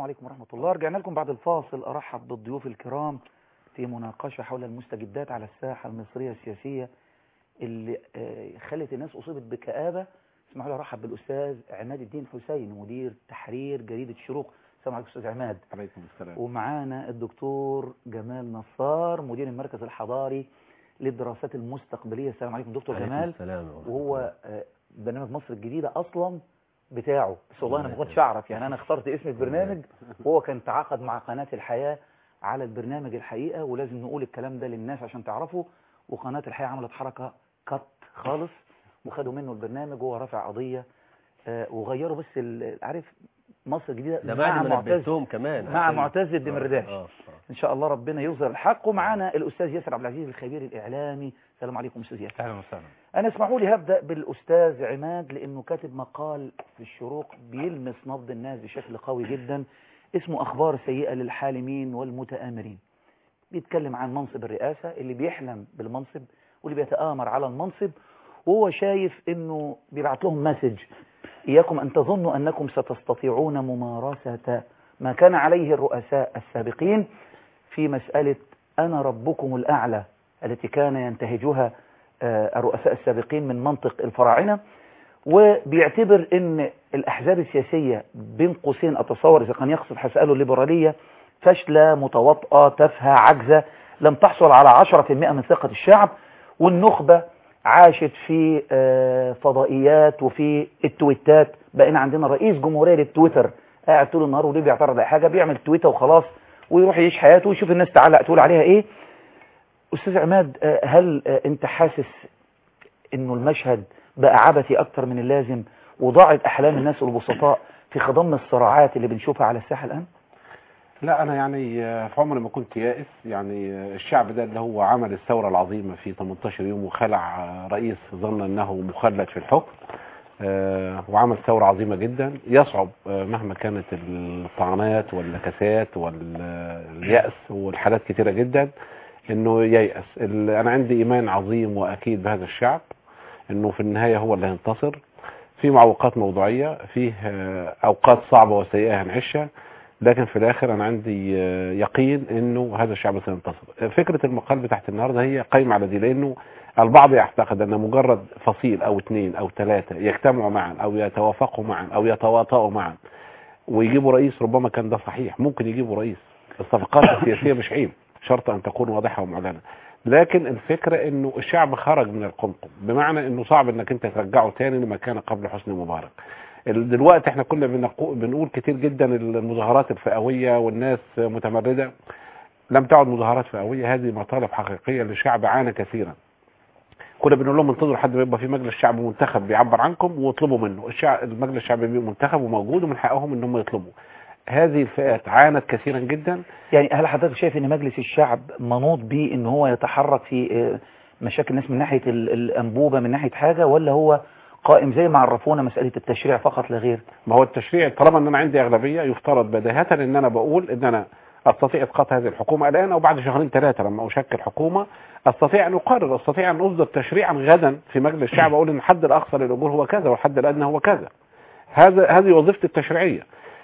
عليكم ورحمة الله رجعنا لكم بعد الفاصل أرحب بالضيوف الكرام في مناقشة حول المستجدات على الساحة المصرية السياسية اللي آه، خلت الناس أصيبت بكآبة اسمحوا لي أرحب بالأستاذ عماد الدين حسين مدير تحرير جريدة الشروق السلام عليكم أستاذ عماد عليكم السلام ومعانا الدكتور جمال نصار مدير المركز الحضاري للدراسات المستقبلية السلام عليكم دكتور عليكم جمال السلام ورحمة وهو آه، برنامج مصر الجديدة أصلا بتاعه بس والله أنا ما كنتش أعرف يعني أنا اخترت اسم البرنامج وهو كان تعاقد مع قناة الحياة على البرنامج الحقيقة ولازم نقول الكلام ده للناس عشان تعرفوا وقناة الحياة عملت حركة كت خالص وخدوا منه البرنامج وهو رافع قضية آه، وغيروا بس ال- عارف مصر الجديدة ده مع بعد ما معتز نبهتهم كمان مع عشان- معتز الدمرداش آه، آه. ان شاء الله ربنا يظهر الحق ومعانا الاستاذ ياسر عبد العزيز الخبير الاعلامي السلام عليكم استاذ ياسر اهلا وسهلا انا اسمحوا لي هبدا بالاستاذ عماد لانه كاتب مقال في الشروق بيلمس نبض الناس بشكل قوي جدا اسمه اخبار سيئه للحالمين والمتآمرين بيتكلم عن منصب الرئاسه اللي بيحلم بالمنصب واللي بيتآمر على المنصب وهو شايف انه بيبعت لهم مسج اياكم ان تظنوا انكم ستستطيعون ممارسه ما كان عليه الرؤساء السابقين في مساله انا ربكم الاعلى التي كان ينتهجها آه، الرؤساء السابقين من منطق الفراعنة وبيعتبر ان الاحزاب السياسية بين قوسين اتصور اذا كان يقصد هسأله الليبرالية فاشلة متواطئة تافهة عجزة لم تحصل على 10% من ثقة الشعب والنخبة عاشت في آه، فضائيات وفي التويتات بقينا عندنا رئيس جمهورية للتويتر قاعد طول النهار وليه بيعترض على حاجة بيعمل تويتة وخلاص ويروح يعيش حياته ويشوف الناس تعلق تقول عليها ايه أستاذ عماد آه، هل آه، أنت حاسس إنه المشهد بقى عبثي أكتر من اللازم وضاعت أحلام الناس البسطاء في خضم الصراعات اللي بنشوفها على الساحة الآن؟ لا انا يعني آه، في عمري ما كنت يائس يعني آه، الشعب ده اللي هو عمل الثوره العظيمه في 18 يوم وخلع آه، رئيس ظن انه مخلد في الحكم آه، وعمل ثوره عظيمه جدا يصعب آه، مهما كانت الطعنات والنكسات واليأس والحالات كتيره جدا انه ييأس ال- انا عندي ايمان عظيم واكيد بهذا الشعب انه في النهايه هو اللي هينتصر في معوقات موضوعيه فيه آه، اوقات صعبه وسيئه هنعيشها لكن في الاخر انا عندي آه، يقين انه هذا الشعب سينتصر آه، فكره المقال بتاعت النهارده هي قايمه على دي لانه البعض يعتقد ان مجرد فصيل او اثنين او ثلاثه يجتمعوا معا او يتوافقوا معا او يتواطؤوا معا ويجيبوا رئيس ربما كان ده صحيح ممكن يجيبوا رئيس الصفقات السياسيه مش عيب شرط ان تكون واضحه ومعلنه لكن الفكره انه الشعب خرج من القمقم بمعنى انه صعب انك انت ترجعه تاني لما كان قبل حسني مبارك ال- دلوقتي احنا كنا بنقو- بنقول كتير جدا المظاهرات الفئويه والناس متمرده لم تعد مظاهرات فئويه هذه مطالب حقيقيه لشعب عانى كثيرا كنا بنقول لهم انتظروا لحد ما يبقى في مجلس شعب منتخب بيعبر عنكم واطلبوا منه الشعب المجلس الشعبي بيبقى منتخب وموجود ومن حقهم ان هم يطلبوا هذه الفئات عانت كثيرا جدا يعني هل حضرتك شايف إن مجلس الشعب منوط بيه إن هو يتحرك في آه، مشاكل الناس من ناحية ال- الأنبوبة من ناحية حاجة ولا هو قائم زي ما عرفونا مسألة التشريع فقط لا غير؟ ما هو التشريع طالما ان انا عندي اغلبيه يفترض بداهه ان انا بقول ان انا استطيع اسقاط هذه الحكومه الان او بعد شهرين ثلاثه لما اشكل حكومه استطيع ان اقرر استطيع ان اصدر تشريعا غدا في مجلس الشعب اقول ان الحد الاقصى للاجور هو كذا والحد الادنى هو كذا هذا هذه وظيفتي التشريعيه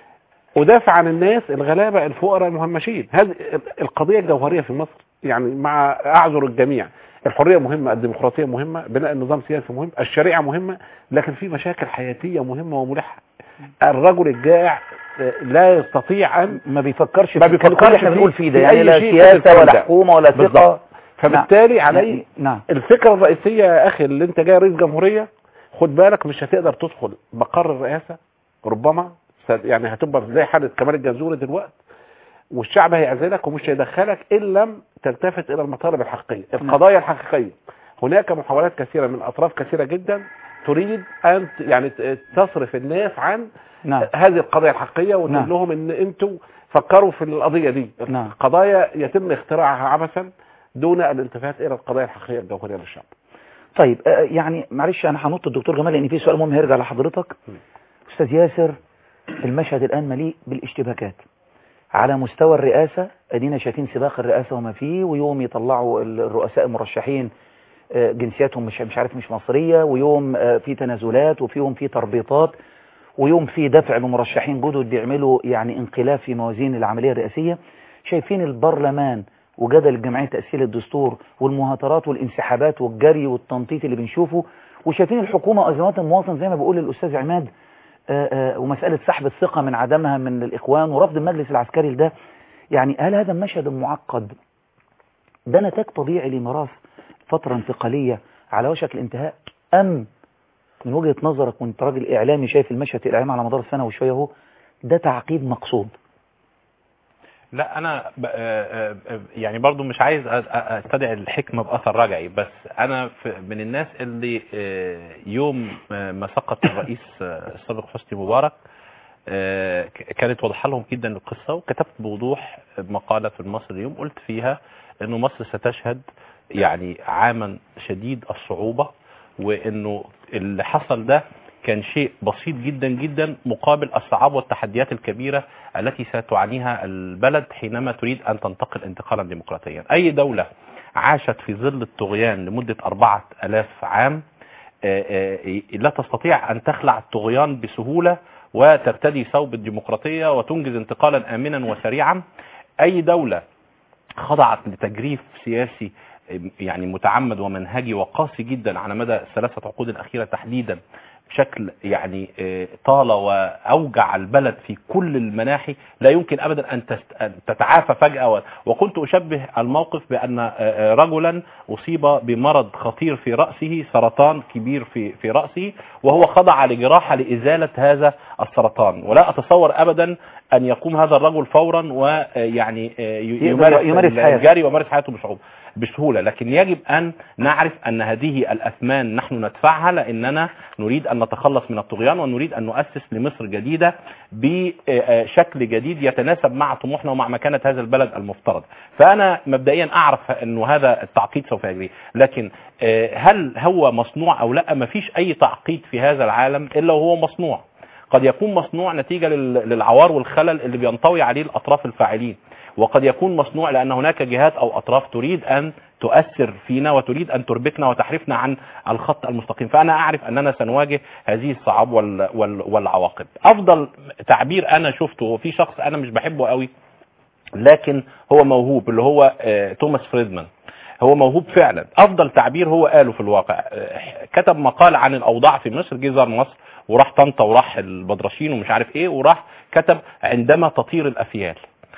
ادافع عن الناس الغلابه الفقراء المهمشين هذه القضيه الجوهريه في مصر يعني مع اعذر الجميع الحريه مهمه الديمقراطيه مهمه بناء النظام السياسي مهم الشريعه مهمه لكن في مشاكل حياتيه مهمه وملحه الرجل الجائع آه، لا يستطيع ان ما بيفكرش ما في كل بيفكرش اللي احنا في- بنقول فيه ده في يعني أي لا شيء سياسة غير ولا ده. حكومة ولا ثقة بالضبط. فبالتالي علي يعني- نعم الفكره الرئيسيه يا اخي اللي انت جاي رئيس جمهوريه خد بالك مش هتقدر تدخل مقر الرئاسه ربما س- يعني هتبقى زي حاله كمال الجنزوري دلوقتي والشعب هيعزلك ومش هيدخلك ان لم تلتفت الى المطالب الحقيقيه القضايا الحقيقيه هناك محاولات كثيره من اطراف كثيره جدا تريد ان ت- يعني ت- تصرف الناس عن نعم هذه القضايا الحقيقيه وتقول نعم. لهم ان انتوا فكروا في القضيه دي نعم. قضايا يتم اختراعها عبثا دون الالتفات الى القضايا الحقيقيه الجوهريه للشعب طيب آه، يعني معلش انا هنط الدكتور جمال لان في سؤال مهم هيرجع لحضرتك م. استاذ ياسر المشهد الان مليء بالاشتباكات على مستوى الرئاسة ادينا شايفين سباق الرئاسة وما فيه ويوم يطلعوا ال- الرؤساء المرشحين آه، جنسياتهم مش مش عارف مش مصرية ويوم آه، في تنازلات وفيهم في تربيطات ويوم في دفع بمرشحين جدد بيعملوا يعني انقلاب في موازين العملية الرئاسية شايفين البرلمان وجدل الجمعية تأسيس الدستور والمهاترات والانسحابات والجري والتنطيط اللي بنشوفه وشايفين الحكومة وأزمات المواطن زي ما بيقول الأستاذ عماد آآ آآ ومسألة سحب الثقة من عدمها من الإخوان ورفض المجلس العسكري لده يعني هل هذا المشهد المعقد ده نتاج طبيعي لميراث فترة انتقالية على وشك الانتهاء أم من وجهة نظرك وانت راجل إعلامي شايف المشهد الإعلامي على مدار السنة وشوية اهو ده تعقيد مقصود لا انا ب- آه، آه، يعني برضو مش عايز أ- أ- استدعي الحكمة باثر رجعي بس انا في- من الناس اللي آه، يوم آه، ما سقط الرئيس آه، السابق حسني مبارك آه، ك- كانت واضحه لهم جدا القصه وكتبت بوضوح مقاله في المصري اليوم قلت فيها انه مصر ستشهد يعني عاما شديد الصعوبه وانه اللي حصل ده كان شيء بسيط جدا جدا مقابل الصعاب والتحديات الكبيره التي ستعانيها البلد حينما تريد ان تنتقل انتقالا ديمقراطيا. اي دوله عاشت في ظل الطغيان لمده أربعة ألاف عام آه، آه، لا تستطيع أن تخلع الطغيان بسهولة وترتدي ثوب الديمقراطية وتنجز انتقالا آمنا وسريعا أي دولة خضعت لتجريف سياسي يعني متعمد ومنهجي وقاسي جدا على مدى الثلاثة عقود الأخيرة تحديدا بشكل يعني آه، طال واوجع البلد في كل المناحي لا يمكن ابدا ان تست- أن تتعافى فجاه و- وكنت اشبه الموقف بان آه، آه، رجلا اصيب بمرض خطير في راسه سرطان كبير في في راسه وهو خضع لجراحه لازاله هذا السرطان ولا اتصور ابدا ان يقوم هذا الرجل فورا ويعني يمارس يمارس حياته. الجري ويمارس حياته بصعوبه بسهولة لكن يجب أن نعرف أن هذه الأثمان نحن ندفعها لأننا نريد أن نتخلص من الطغيان ونريد أن نؤسس لمصر جديدة بشكل جديد يتناسب مع طموحنا ومع مكانة هذا البلد المفترض فأنا مبدئيا أعرف أن هذا التعقيد سوف يجري لكن آه، هل هو مصنوع أو لا ما فيش أي تعقيد في هذا العالم إلا وهو مصنوع قد يكون مصنوع نتيجة لل- للعوار والخلل اللي بينطوي عليه الأطراف الفاعلين وقد يكون مصنوع لأن هناك جهات أو أطراف تريد أن تؤثر فينا وتريد أن تربكنا وتحرفنا عن الخط المستقيم فأنا أعرف أننا سنواجه هذه الصعاب وال وال والعواقب أفضل تعبير أنا شفته وفي شخص أنا مش بحبه قوي لكن هو موهوب اللي هو آه، توماس فريدمان هو موهوب فعلا افضل تعبير هو قاله في الواقع آه، كتب مقال عن الاوضاع في مصر جه زار مصر وراح طنطا وراح البدرشين ومش عارف ايه وراح كتب عندما تطير الافيال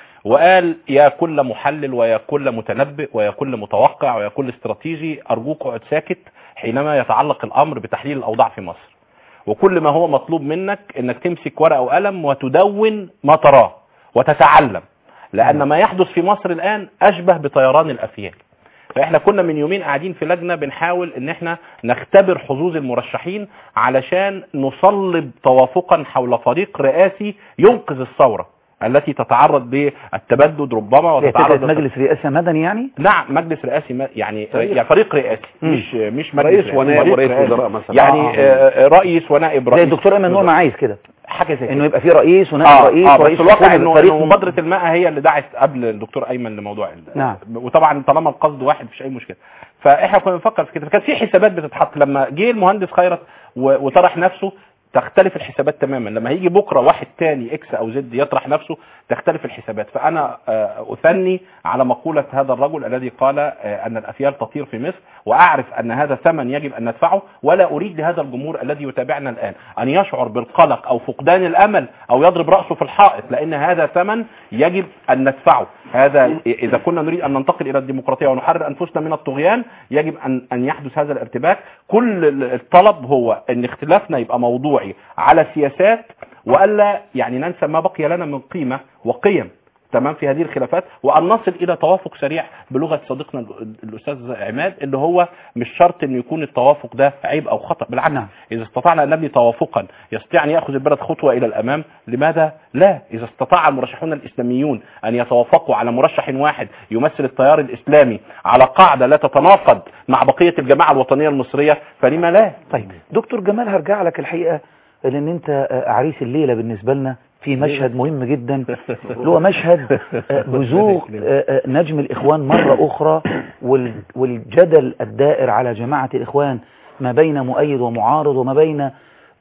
وقال يا كل محلل ويا كل متنبئ ويا كل متوقع ويا كل استراتيجي ارجوك اقعد ساكت حينما يتعلق الامر بتحليل الاوضاع في مصر وكل ما هو مطلوب منك انك تمسك ورقه وقلم وتدون ما تراه وتتعلم لان ما يحدث في مصر الان اشبه بطيران الافيال فاحنا كنا من يومين قاعدين في لجنه بنحاول ان احنا نختبر حظوظ المرشحين علشان نصلب توافقا حول فريق رئاسي ينقذ الثوره التي تتعرض للتبدد ربما هي وتتعرض فكرة مجلس رئاسة مدني يعني نعم مجلس رئاسي ما- يعني فريق. يعني فريق رئاسي مم. مش مش مجلس رئيس رئاسي، ونائب فريق ورئيس رئاسي. وزراء مثلا يعني آه. آه، رئيس ونائب زي رئيس الدكتور ايمن نور ما عايز كده حاجه زي انه كده يبقى في رئيس ونائب اه, رئيس آه بس ورئيس الواقع حكومة انه فريق إنه مبادره الماء هي اللي دعت قبل الدكتور ايمن لموضوع ال- نعم. وطبعا طالما القصد واحد مفيش اي مشكله فاحنا كنا بنفكر في كده فكان في حسابات بتتحط لما جه المهندس خيرت و- وطرح نفسه تختلف الحسابات تماما لما هيجي بكره واحد تاني اكس او زد يطرح نفسه تختلف الحسابات فانا آه، اثني على مقوله هذا الرجل الذي قال آه، ان الافيال تطير في مصر واعرف ان هذا ثمن يجب ان ندفعه ولا اريد لهذا الجمهور الذي يتابعنا الان ان يشعر بالقلق او فقدان الامل او يضرب راسه في الحائط لان هذا ثمن يجب ان ندفعه هذا اذا كنا نريد ان ننتقل الى الديمقراطيه ونحرر انفسنا من الطغيان يجب ان ان يحدث هذا الارتباك كل الطلب هو ان اختلافنا يبقى موضوعي على سياسات والا يعني ننسى ما بقي لنا من قيمه وقيم تمام في هذه الخلافات وان نصل الى توافق سريع بلغه صديقنا ال- الاستاذ عماد اللي هو مش شرط انه يكون التوافق ده عيب او خطا بالعكس نعم. اذا استطعنا ان نبني توافقا يستطيع ان ياخذ البلد خطوه الى الامام لماذا لا اذا استطاع المرشحون الاسلاميون ان يتوافقوا على مرشح واحد يمثل التيار الاسلامي على قاعده لا تتناقض مع بقيه الجماعه الوطنيه المصرية فلما لا طيب دكتور جمال هرجع لك الحقيقة لان انت آه، عريس الليلة بالنسبة لنا في مشهد مهم جدا اللي هو مشهد آه، بزوغ آه، آه، نجم الإخوان مرة أخرى وال- والجدل الدائر على جماعة الإخوان ما بين مؤيد ومعارض وما بين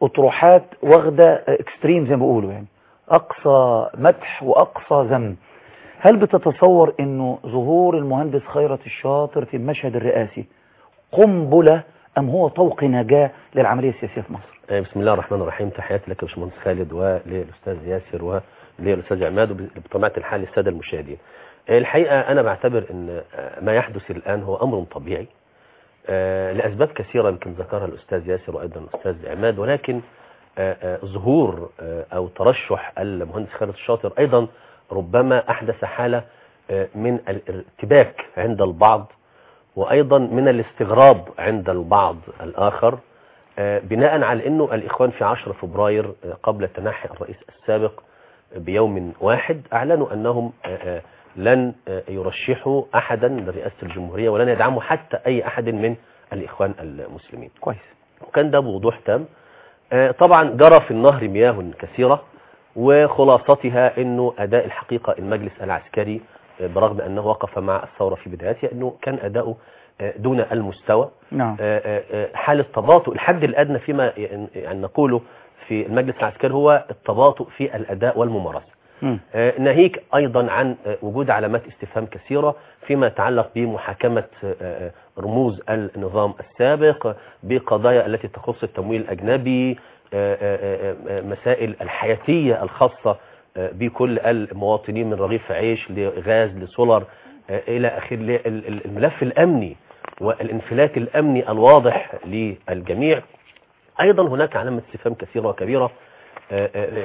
اطروحات واخده اكستريم زي ما بيقولوا يعني اقصى مدح واقصى ذم هل بتتصور انه ظهور المهندس خيرت الشاطر في المشهد الرئاسي قنبله ام هو طوق نجاه للعمليه السياسيه في مصر آه، بسم الله الرحمن الرحيم تحياتي لك يا باشمهندس خالد وللاستاذ ياسر وللاستاذ عماد وبطبيعه الحال للساده المشاهدين. آه، الحقيقه انا بعتبر ان آه، ما يحدث الان هو امر طبيعي آه، لاسباب كثيره يمكن ذكرها الاستاذ ياسر وايضا الاستاذ عماد ولكن آه، آه، ظهور آه، او ترشح المهندس خالد الشاطر ايضا ربما احدث حاله آه، من الارتباك عند البعض وايضا من الاستغراب عند البعض الاخر آه، بناء على انه الاخوان في 10 فبراير آه، قبل تنحي الرئيس السابق بيوم واحد اعلنوا انهم آه، آه، لن آه، يرشحوا احدا لرئاسه الجمهوريه ولن يدعموا حتى اي احد من الاخوان المسلمين كويس وكان ده بوضوح تام آه، طبعا جرى في النهر مياه كثيرة وخلاصتها انه اداء الحقيقة المجلس العسكري آه، برغم انه وقف مع الثورة في بدايتها انه كان اداؤه آه، دون المستوى نعم آه، آه، آه، حالة تباطؤ الحد الادنى فيما ي- يعني نقوله في المجلس العسكري هو التباطؤ في الاداء والممارسة مم. آه، ناهيك ايضا عن آه، وجود علامات استفهام كثيره فيما يتعلق بمحاكمه آه، آه، رموز النظام السابق بقضايا التي تخص التمويل الاجنبي آه، آه، آه، مسائل الحياتيه الخاصه آه، بكل المواطنين من رغيف عيش لغاز لسولر آه، الى اخره ال- ال- الملف الامني والانفلات الامني الواضح للجميع ايضا هناك علامه استفهام كثيره وكبيره آه، آه،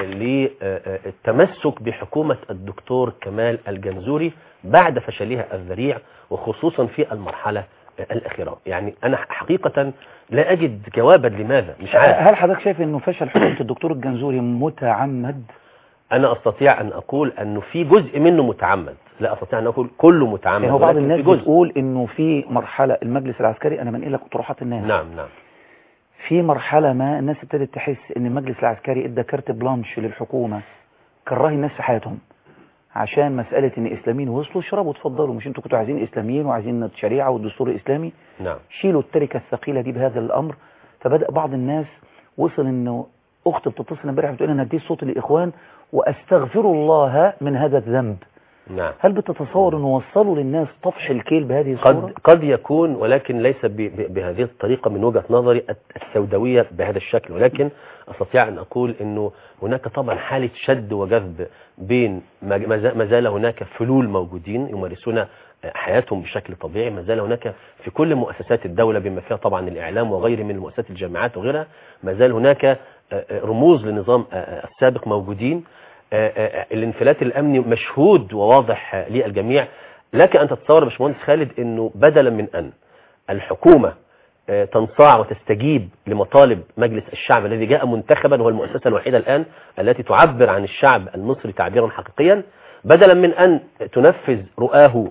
للتمسك بحكومة الدكتور كمال الجنزوري بعد فشلها الذريع وخصوصا في المرحلة آه، الأخيرة يعني أنا حقيقة لا أجد جوابا لماذا مش عارف هل حضرتك شايف انه فشل حكومه الدكتور الجنزوري متعمد أنا أستطيع أن أقول أنه في جزء منه متعمد لا أستطيع أن أقول كله متعمد يعني هو بعض ولكن الناس في جزء بتقول انه في مرحله المجلس العسكري انا بنقل لك اطروحات الناس نعم نعم في مرحله ما الناس ابتدت تحس ان المجلس العسكري ادى كارت بلانش للحكومه كره الناس في حياتهم عشان مساله ان اسلاميين وصلوا اشربوا اتفضلوا مش انتوا كنتوا عايزين اسلاميين وعايزين الشريعه والدستور الاسلامي نعم شيلوا التركه الثقيله دي بهذا الامر فبدا بعض الناس وصل انه اخت بتتصل امبارح بتقول انا اديت صوت للاخوان واستغفر الله من هذا الذنب نعم هل بتتصور انه وصلوا للناس طفح الكيل بهذه قد الصوره قد يكون ولكن ليس ب- ب- بهذه الطريقة من وجهة نظري السوداوية بهذا الشكل ولكن أستطيع أن أقول أنه هناك طبعا حالة شد وجذب بين ما ما زا- ما زال هناك فلول موجودين يمارسون حياتهم بشكل طبيعي ما زال هناك في كل مؤسسات الدولة بما فيها طبعا الإعلام وغيره من مؤسسات الجامعات وغيرها ما زال هناك آه، آه، رموز للنظام آه، آه، السابق موجودين آه، آه، الانفلات الأمني مشهود وواضح آه، للجميع لك أن تتصور يا باشمهندس خالد أنه بدلا من أن الحكومة آه، تنصاع وتستجيب لمطالب مجلس الشعب الذي جاء منتخبا وهو المؤسسة الوحيدة الآن التي تعبر عن الشعب المصري تعبيرا حقيقيا بدلا من أن تنفذ رؤاه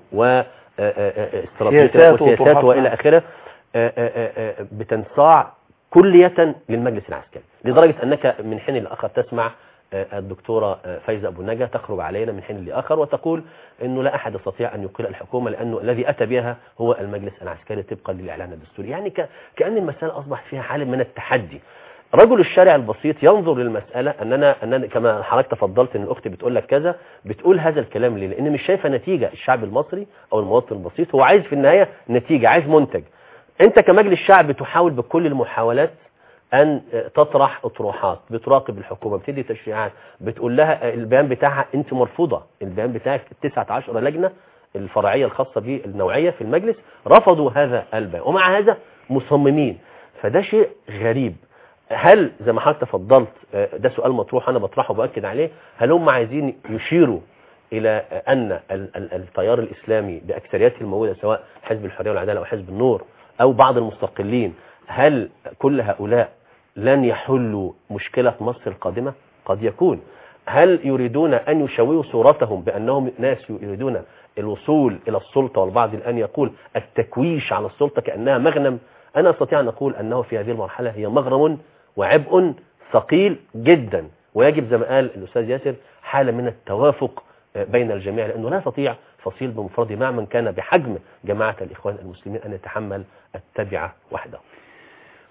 واستراتيجيته سياساته وسياساته وطروحاته. وإلى آخره آه، آه، آه، آه، بتنصاع كلية للمجلس العسكري لدرجة أنك من حين لآخر تسمع آه، الدكتورة آه، فايزة أبو النجا تخرج علينا من حين لآخر وتقول أنه لا أحد يستطيع أن يقيل الحكومة لأنه الذي أتى بها هو المجلس العسكري طبقا للإعلان الدستوري يعني ك- كأن المسألة أصبح فيها حالة من التحدي رجل الشارع البسيط ينظر للمسألة أننا, أننا كما حضرتك تفضلت أن الأخت بتقول لك كذا بتقول هذا الكلام ليه لأن مش شايفة نتيجة الشعب المصري أو المواطن البسيط هو عايز في النهاية نتيجة عايز منتج أنت كمجلس شعب بتحاول بكل المحاولات أن تطرح أطروحات بتراقب الحكومة بتدي تشريعات بتقول لها البيان بتاعها أنت مرفوضة البيان بتاعك 19 لجنة الفرعية الخاصة بالنوعية في المجلس رفضوا هذا البيان ومع هذا مصممين فده شيء غريب هل زي ما حضرتك تفضلت آه، ده سؤال مطروح انا بطرحه وباكد عليه هل هم عايزين يشيروا الى آه، ان ال- ال- التيار الاسلامي باكثريته الموجوده سواء حزب الحريه والعداله او حزب النور او بعض المستقلين هل كل هؤلاء لن يحلوا مشكله مصر القادمه قد يكون هل يريدون ان يشوهوا صورتهم بانهم ناس يريدون الوصول الى السلطه والبعض الان يقول التكويش على السلطه كانها مغنم انا استطيع ان اقول انه في هذه المرحله هي مغرم وعبء ثقيل جدا ويجب زي ما قال الاستاذ ياسر حاله من التوافق آه، بين الجميع لانه لا يستطيع فصيل بمفرده مع من كان بحجم جماعه الاخوان المسلمين ان يتحمل التبعه وحده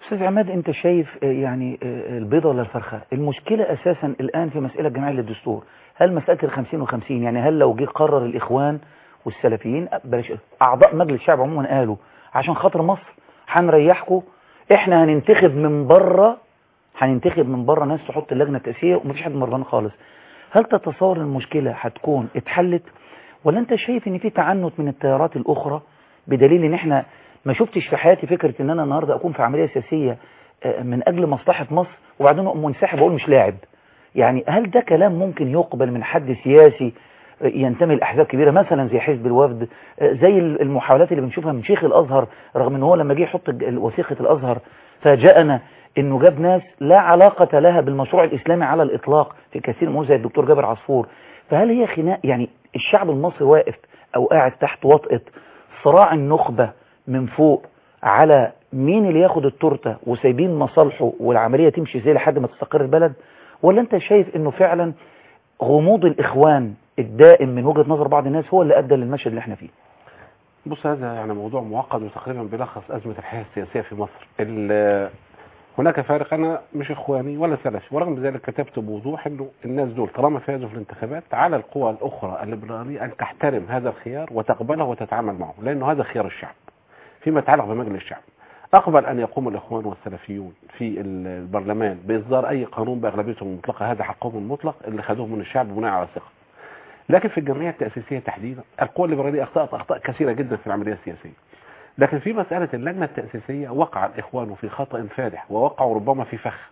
استاذ عماد انت شايف آه، يعني آه، البيضة ولا الفرخة المشكلة اساسا الان في مسألة جمعية للدستور هل مسألة الخمسين وخمسين يعني هل لو جه قرر الاخوان والسلفيين أه، بلاش اعضاء مجلس الشعب عموما قالوا عشان خاطر مصر هنريحكم احنا هننتخب من بره هننتخب من بره ناس تحط اللجنة التأسيسية ومفيش حد مرضان خالص هل تتصور المشكلة هتكون اتحلت ولا انت شايف ان في تعنت من التيارات الاخرى بدليل ان احنا ما شفتش في حياتي فكرة ان انا النهاردة اكون في عملية سياسية آه، من اجل مصلحة مصر وبعدين اقوم منسحب واقول مش لاعب يعني هل ده كلام ممكن يقبل من حد سياسي آه، ينتمي لاحزاب كبيره مثلا زي حزب الوفد آه، زي المحاولات اللي بنشوفها من شيخ الازهر رغم ان هو لما جه يحط الج- وثيقه الازهر فاجأنا انه جاب ناس لا علاقه لها بالمشروع الاسلامي على الاطلاق في كثير من الأمور زي الدكتور جابر عصفور فهل هي خناق يعني الشعب المصري واقف او قاعد تحت وطأة صراع النخبه من فوق على مين اللي ياخد التورته وسايبين مصالحه والعمليه تمشي زي لحد ما تستقر البلد ولا انت شايف انه فعلا غموض الاخوان الدائم من وجهه نظر بعض الناس هو اللي ادى للمشهد اللي احنا فيه بص هذا يعني موضوع معقد وتقريبا بيلخص أزمة الحياة السياسية في مصر ال- هناك فارق أنا مش إخواني ولا سلفي ورغم ذلك كتبت بوضوح أنه الناس دول طالما فازوا في الانتخابات على القوى الأخرى الليبرالية أن تحترم هذا الخيار وتقبله وتتعامل معه لأنه هذا خيار الشعب فيما يتعلق بمجلس الشعب أقبل أن يقوم الإخوان والسلفيون في البرلمان بإصدار أي قانون بأغلبيتهم المطلقة هذا حقهم المطلق اللي خدوه من الشعب بناء على ثقة لكن في الجمعية التأسيسية تحديدا القوى الليبرالية أخطأت أخطاء كثيرة جدا في العملية السياسية لكن في مسألة اللجنة التأسيسية وقع الإخوان في خطأ فادح ووقعوا ربما في فخ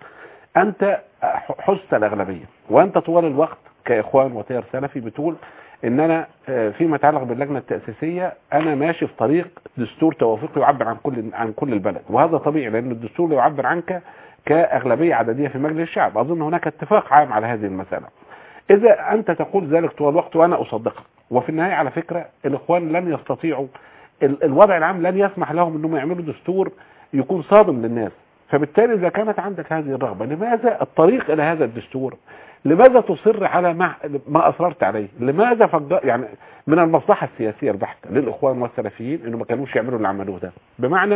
أنت حزت الأغلبية وأنت طوال الوقت كإخوان وتيار سلفي بتقول إن أنا آه، فيما يتعلق باللجنة التأسيسية أنا ماشي في طريق دستور توافقي يعبر عن كل عن كل البلد وهذا طبيعي لأن الدستور لا يعبر عنك كأغلبية عددية في مجلس الشعب أظن هناك اتفاق عام على هذه المسألة إذا أنت تقول ذلك طول الوقت وأنا أصدقك وفي النهاية على فكرة الإخوان لن يستطيعوا ال- الوضع العام لن يسمح لهم أنهم يعملوا دستور يكون صادم للناس فبالتالي إذا كانت عندك هذه الرغبة لماذا الطريق إلى هذا الدستور لماذا تصر على ما, ما أصررت عليه لماذا فجر يعني من المصلحة السياسية البحتة للإخوان والسلفيين إنه ما كانوش يعملوا اللي عملوه ده بمعنى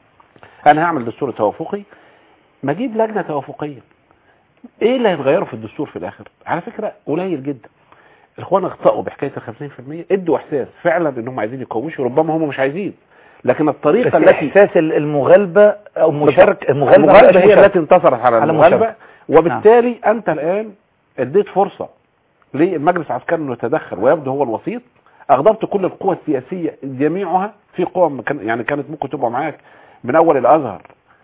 أنا هعمل دستور توافقي ما أجيب لجنة توافقية ايه اللي هيتغيروا في الدستور في الاخر على فكرة قليل جدا الاخوان اخطأوا بحكاية ال 50% ادوا احساس فعلا انهم عايزين يقومشوا ربما هم مش عايزين لكن الطريقة بس التي احساس ال- المغالبة او مشاركة المغالبة, المغالبة مبقاش هي مشاركة. التي انتصرت على على المغالبة مشاركة. وبالتالي انت الان اديت فرصة للمجلس العسكري انه يتدخل ويبدو هو الوسيط اغضبت كل القوى السياسية جميعها في قوى ما كان- يعني كانت ممكن تبقى معاك من اول الازهر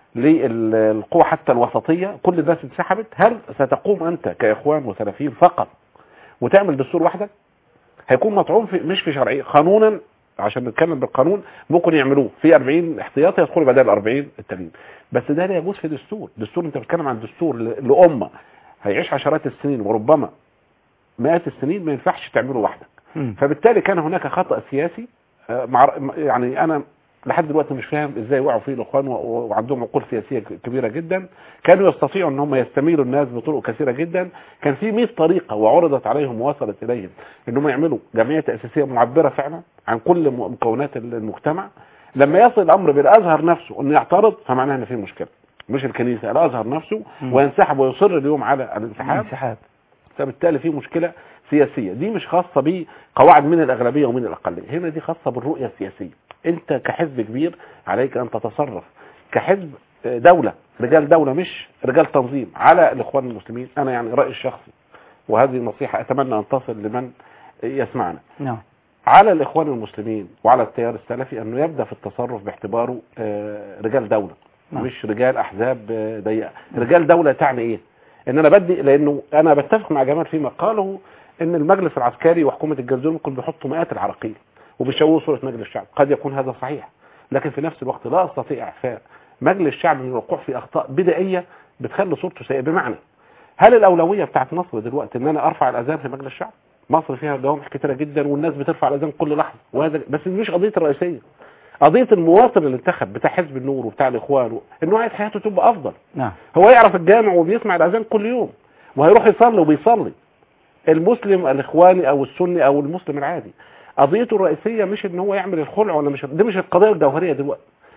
للقوى حتى الوسطية كل الناس انسحبت هل ستقوم انت كاخوان وسلفيين فقط وتعمل دستور وحدك هيكون مطعون في مش في شرعيه قانونا عشان نتكلم بالقانون ممكن يعملوه في 40 احتياطي يدخلوا بدل 40 التانيين بس ده لا يجوز في دستور دستور انت بتتكلم عن دستور ل- لامه هيعيش عشرات السنين وربما مئات السنين ما ينفعش تعمله وحدك مم. فبالتالي كان هناك خطأ سياسي آه، مع يعني انا لحد دلوقتي مش فاهم ازاي وقعوا فيه الاخوان و- و- وعندهم عقول سياسيه ك- كبيره جدا كانوا يستطيعوا ان هم يستميلوا الناس بطرق كثيره جدا كان في 100 طريقه وعرضت عليهم ووصلت اليهم ان هم يعملوا جمعيه تاسيسيه معبره فعلا عن كل م- مكونات ال- المجتمع لما يصل الامر بالازهر نفسه انه يعترض فمعناه ان في مشكله مش الكنيسه الازهر نفسه مم. وينسحب ويصر اليوم على الانسحاب انسحاب فبالتالي في مشكلة سياسية دي مش خاصة بقواعد من الأغلبية ومن الأقلية هنا دي خاصة بالرؤية السياسية انت كحزب كبير عليك ان تتصرف كحزب دولة رجال دولة مش رجال تنظيم على الإخوان المسلمين أنا يعني رأيي الشخصي وهذه نصيحة أتمنى أن تصل لمن يسمعنا نعم على الإخوان المسلمين وعلى التيار السلفي أنه يبدأ في التصرف باعتباره آه، رجال دولة نعم. مش رجال أحزاب آه، ضيقة رجال دولة تعني إيه إن أنا بدي لأنه أنا بتفق مع جمال فيما قاله إن المجلس العسكري وحكومة الجزائر ممكن بيحطوا مئات العراقيل وبيشوهوا صورة مجلس الشعب قد يكون هذا صحيح لكن في نفس الوقت لا أستطيع إعفاء مجلس الشعب من الوقوع في أخطاء بدائية بتخلي صورته سيئة بمعنى هل الأولوية بتاعت مصر دلوقتي إن أنا أرفع الأذان في مجلس الشعب مصر فيها جوامع كتيرة جدا والناس بترفع الأذان كل لحظة وهذا بس دي مش قضية الرئيسية قضية المواطن اللي انتخب بتاع حزب النور وبتاع الإخوان و... إنه عايز حياته تبقى أفضل نعم هو يعرف الجامع وبيسمع الأذان كل يوم وهيروح يصلي وبيصلي المسلم الإخواني أو السني أو المسلم العادي قضيته الرئيسية مش إن هو يعمل الخلع ولا مش دي مش القضية الجوهرية دلوقتي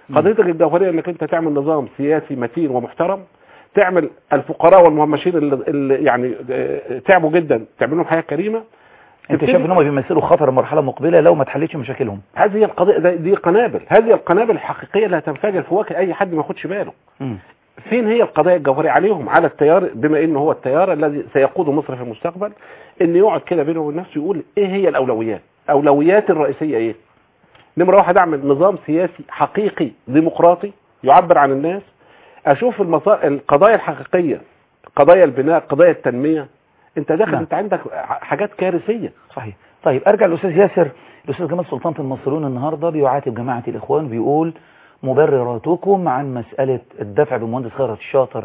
قضيتك الجوهريه انك انت تعمل نظام سياسي متين ومحترم تعمل الفقراء والمهمشين اللي, اللي يعني آه، تعبوا جدا تعمل لهم حياه كريمه انت تبتدي- شايف ان هم بيمثلوا خطر مرحله مقبله لو ما اتحلتش مشاكلهم هذه هي القضيه ده- دي قنابل هذه القنابل الحقيقيه اللي هتنفجر في وجه اي حد ما ياخدش باله مم. فين هي القضايا الجوهريه عليهم على التيار بما انه هو التيار الذي سيقود مصر في المستقبل ان يقعد كده بينه وبين نفسه يقول ايه هي الاولويات اولويات الرئيسيه ايه نمره واحد اعمل نظام سياسي حقيقي ديمقراطي يعبر عن الناس اشوف المصا... القضايا الحقيقيه قضايا البناء قضايا التنميه انت داخل نعم. انت عندك ح- حاجات كارثيه صحيح طيب ارجع للاستاذ ياسر الاستاذ جمال سلطان في المصريون النهارده بيعاتب جماعه الاخوان بيقول مبرراتكم عن مساله الدفع بمهندس خيرت الشاطر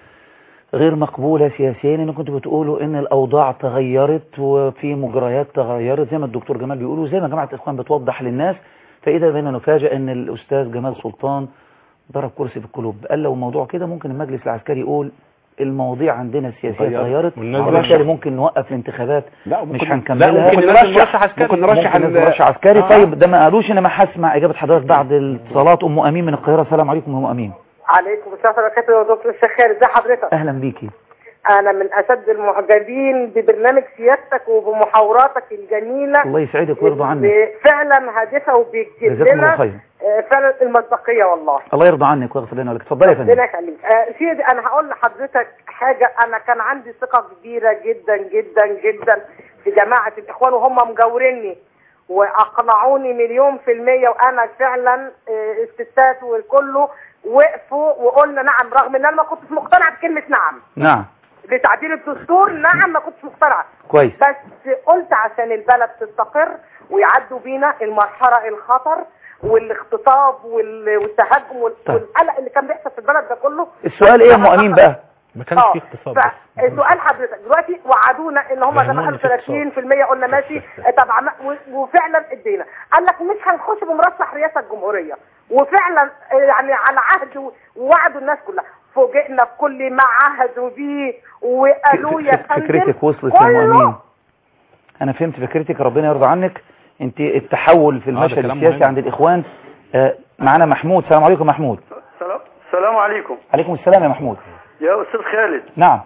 غير مقبولة سياسيا ان كنتوا بتقولوا ان الاوضاع تغيرت وفي مجريات تغيرت زي ما الدكتور جمال بيقولوا زي ما جماعة الاخوان بتوضح للناس فاذا بينا نفاجئ ان الاستاذ جمال سلطان ضرب كرسي في القلوب قال لو الموضوع كده ممكن المجلس العسكري يقول المواضيع عندنا السياسية اتغيرت. اتغيرت والناس وبالتالي رشح. ممكن نوقف الانتخابات لا مش ممكن- هنكملها لا ممكن لازم نرشح مرشح عسكري. ممكن نرشح ممكن ال- نرشح عسكري آه. طيب ده ما قالوش انا ما هسمع اجابه حضرتك بعد الاتصالات ام امين من القاهره السلام عليكم ام امين عليكم السلام ورحمة الله وبركاته يا دكتور الشيخ خالد ازي حضرتك؟ اهلا بيكي أنا من أشد المعجبين ببرنامج سيادتك وبمحاوراتك الجميلة الله يسعدك ويرضى عنك اللي فعلا هادفة وبيكتب جزاكم الله لنا خير آه، فعلا المصداقية والله الله يرضى عنك ويغفر لنا ولك اتفضلي يا فندم ربنا يخليك آه، سيدي أنا هقول لحضرتك حاجة أنا كان عندي ثقة كبيرة جدا جدا جدا في جماعة الإخوان وهم مجاوريني وأقنعوني مليون في المية وأنا فعلا آه، الستات والكله وقفوا وقلنا نعم رغم ان انا ما كنتش مقتنعه بكلمه نعم نعم بتعديل الدستور نعم ما كنتش مقتنعه كويس بس قلت عشان البلد تستقر ويعدوا بينا المرحله الخطر والاختطاف وال- والتهجم وال- طيب. والقلق اللي كان بيحصل في البلد ده كله السؤال ايه يا ام امين بقى ما كانش اه فيه اقتصاد بس. فسؤال حضرتك دلوقتي وعدونا ان هم زي ما فهموني قالوا في 30% قلنا ماشي طب عم- و- وفعلا ادينا قال لك مش هنخش بمرشح رئاسه الجمهوريه وفعلا آه، يعني على عهد و- ووعدوا الناس كلها فوجئنا بكل ما عهدوا بيه وقالوا يا فك- فندم فكرتك وصلت يا ام كله امين انا فهمت فكرتك ربنا يرضى عنك انت التحول في ده المشهد كلام السياسي مهم. عند الاخوان آه، معانا محمود السلام عليكم محمود السلام السلام عليكم عليكم السلام يا محمود يا استاذ خالد نعم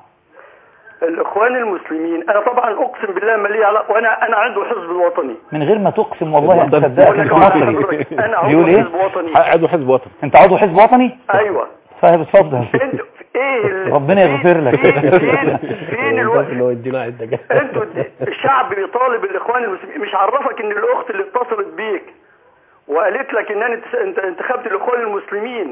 الاخوان المسلمين انا طبعا اقسم بالله ما لي علاقه وانا انا عضو حزب الوطني من غير ما تقسم والله انت الوطن. صدقت بقول انت لك واحد مصري حضرتك، انا عضو بيقول ايه حزب وطني عضو حزب وطني انت عضو حزب وطني ايوه طيب اتفضل انتوا ايه ال- ربنا يغفر لك. فين فين, فين الوقت اللي هو يدينا عدة جاي. انتوا الشعب بيطالب الاخوان المسلمين مش عرفك ان الاخت اللي اتصلت بيك وقالت لك ان انا انت انت انتخبت الاخوان المسلمين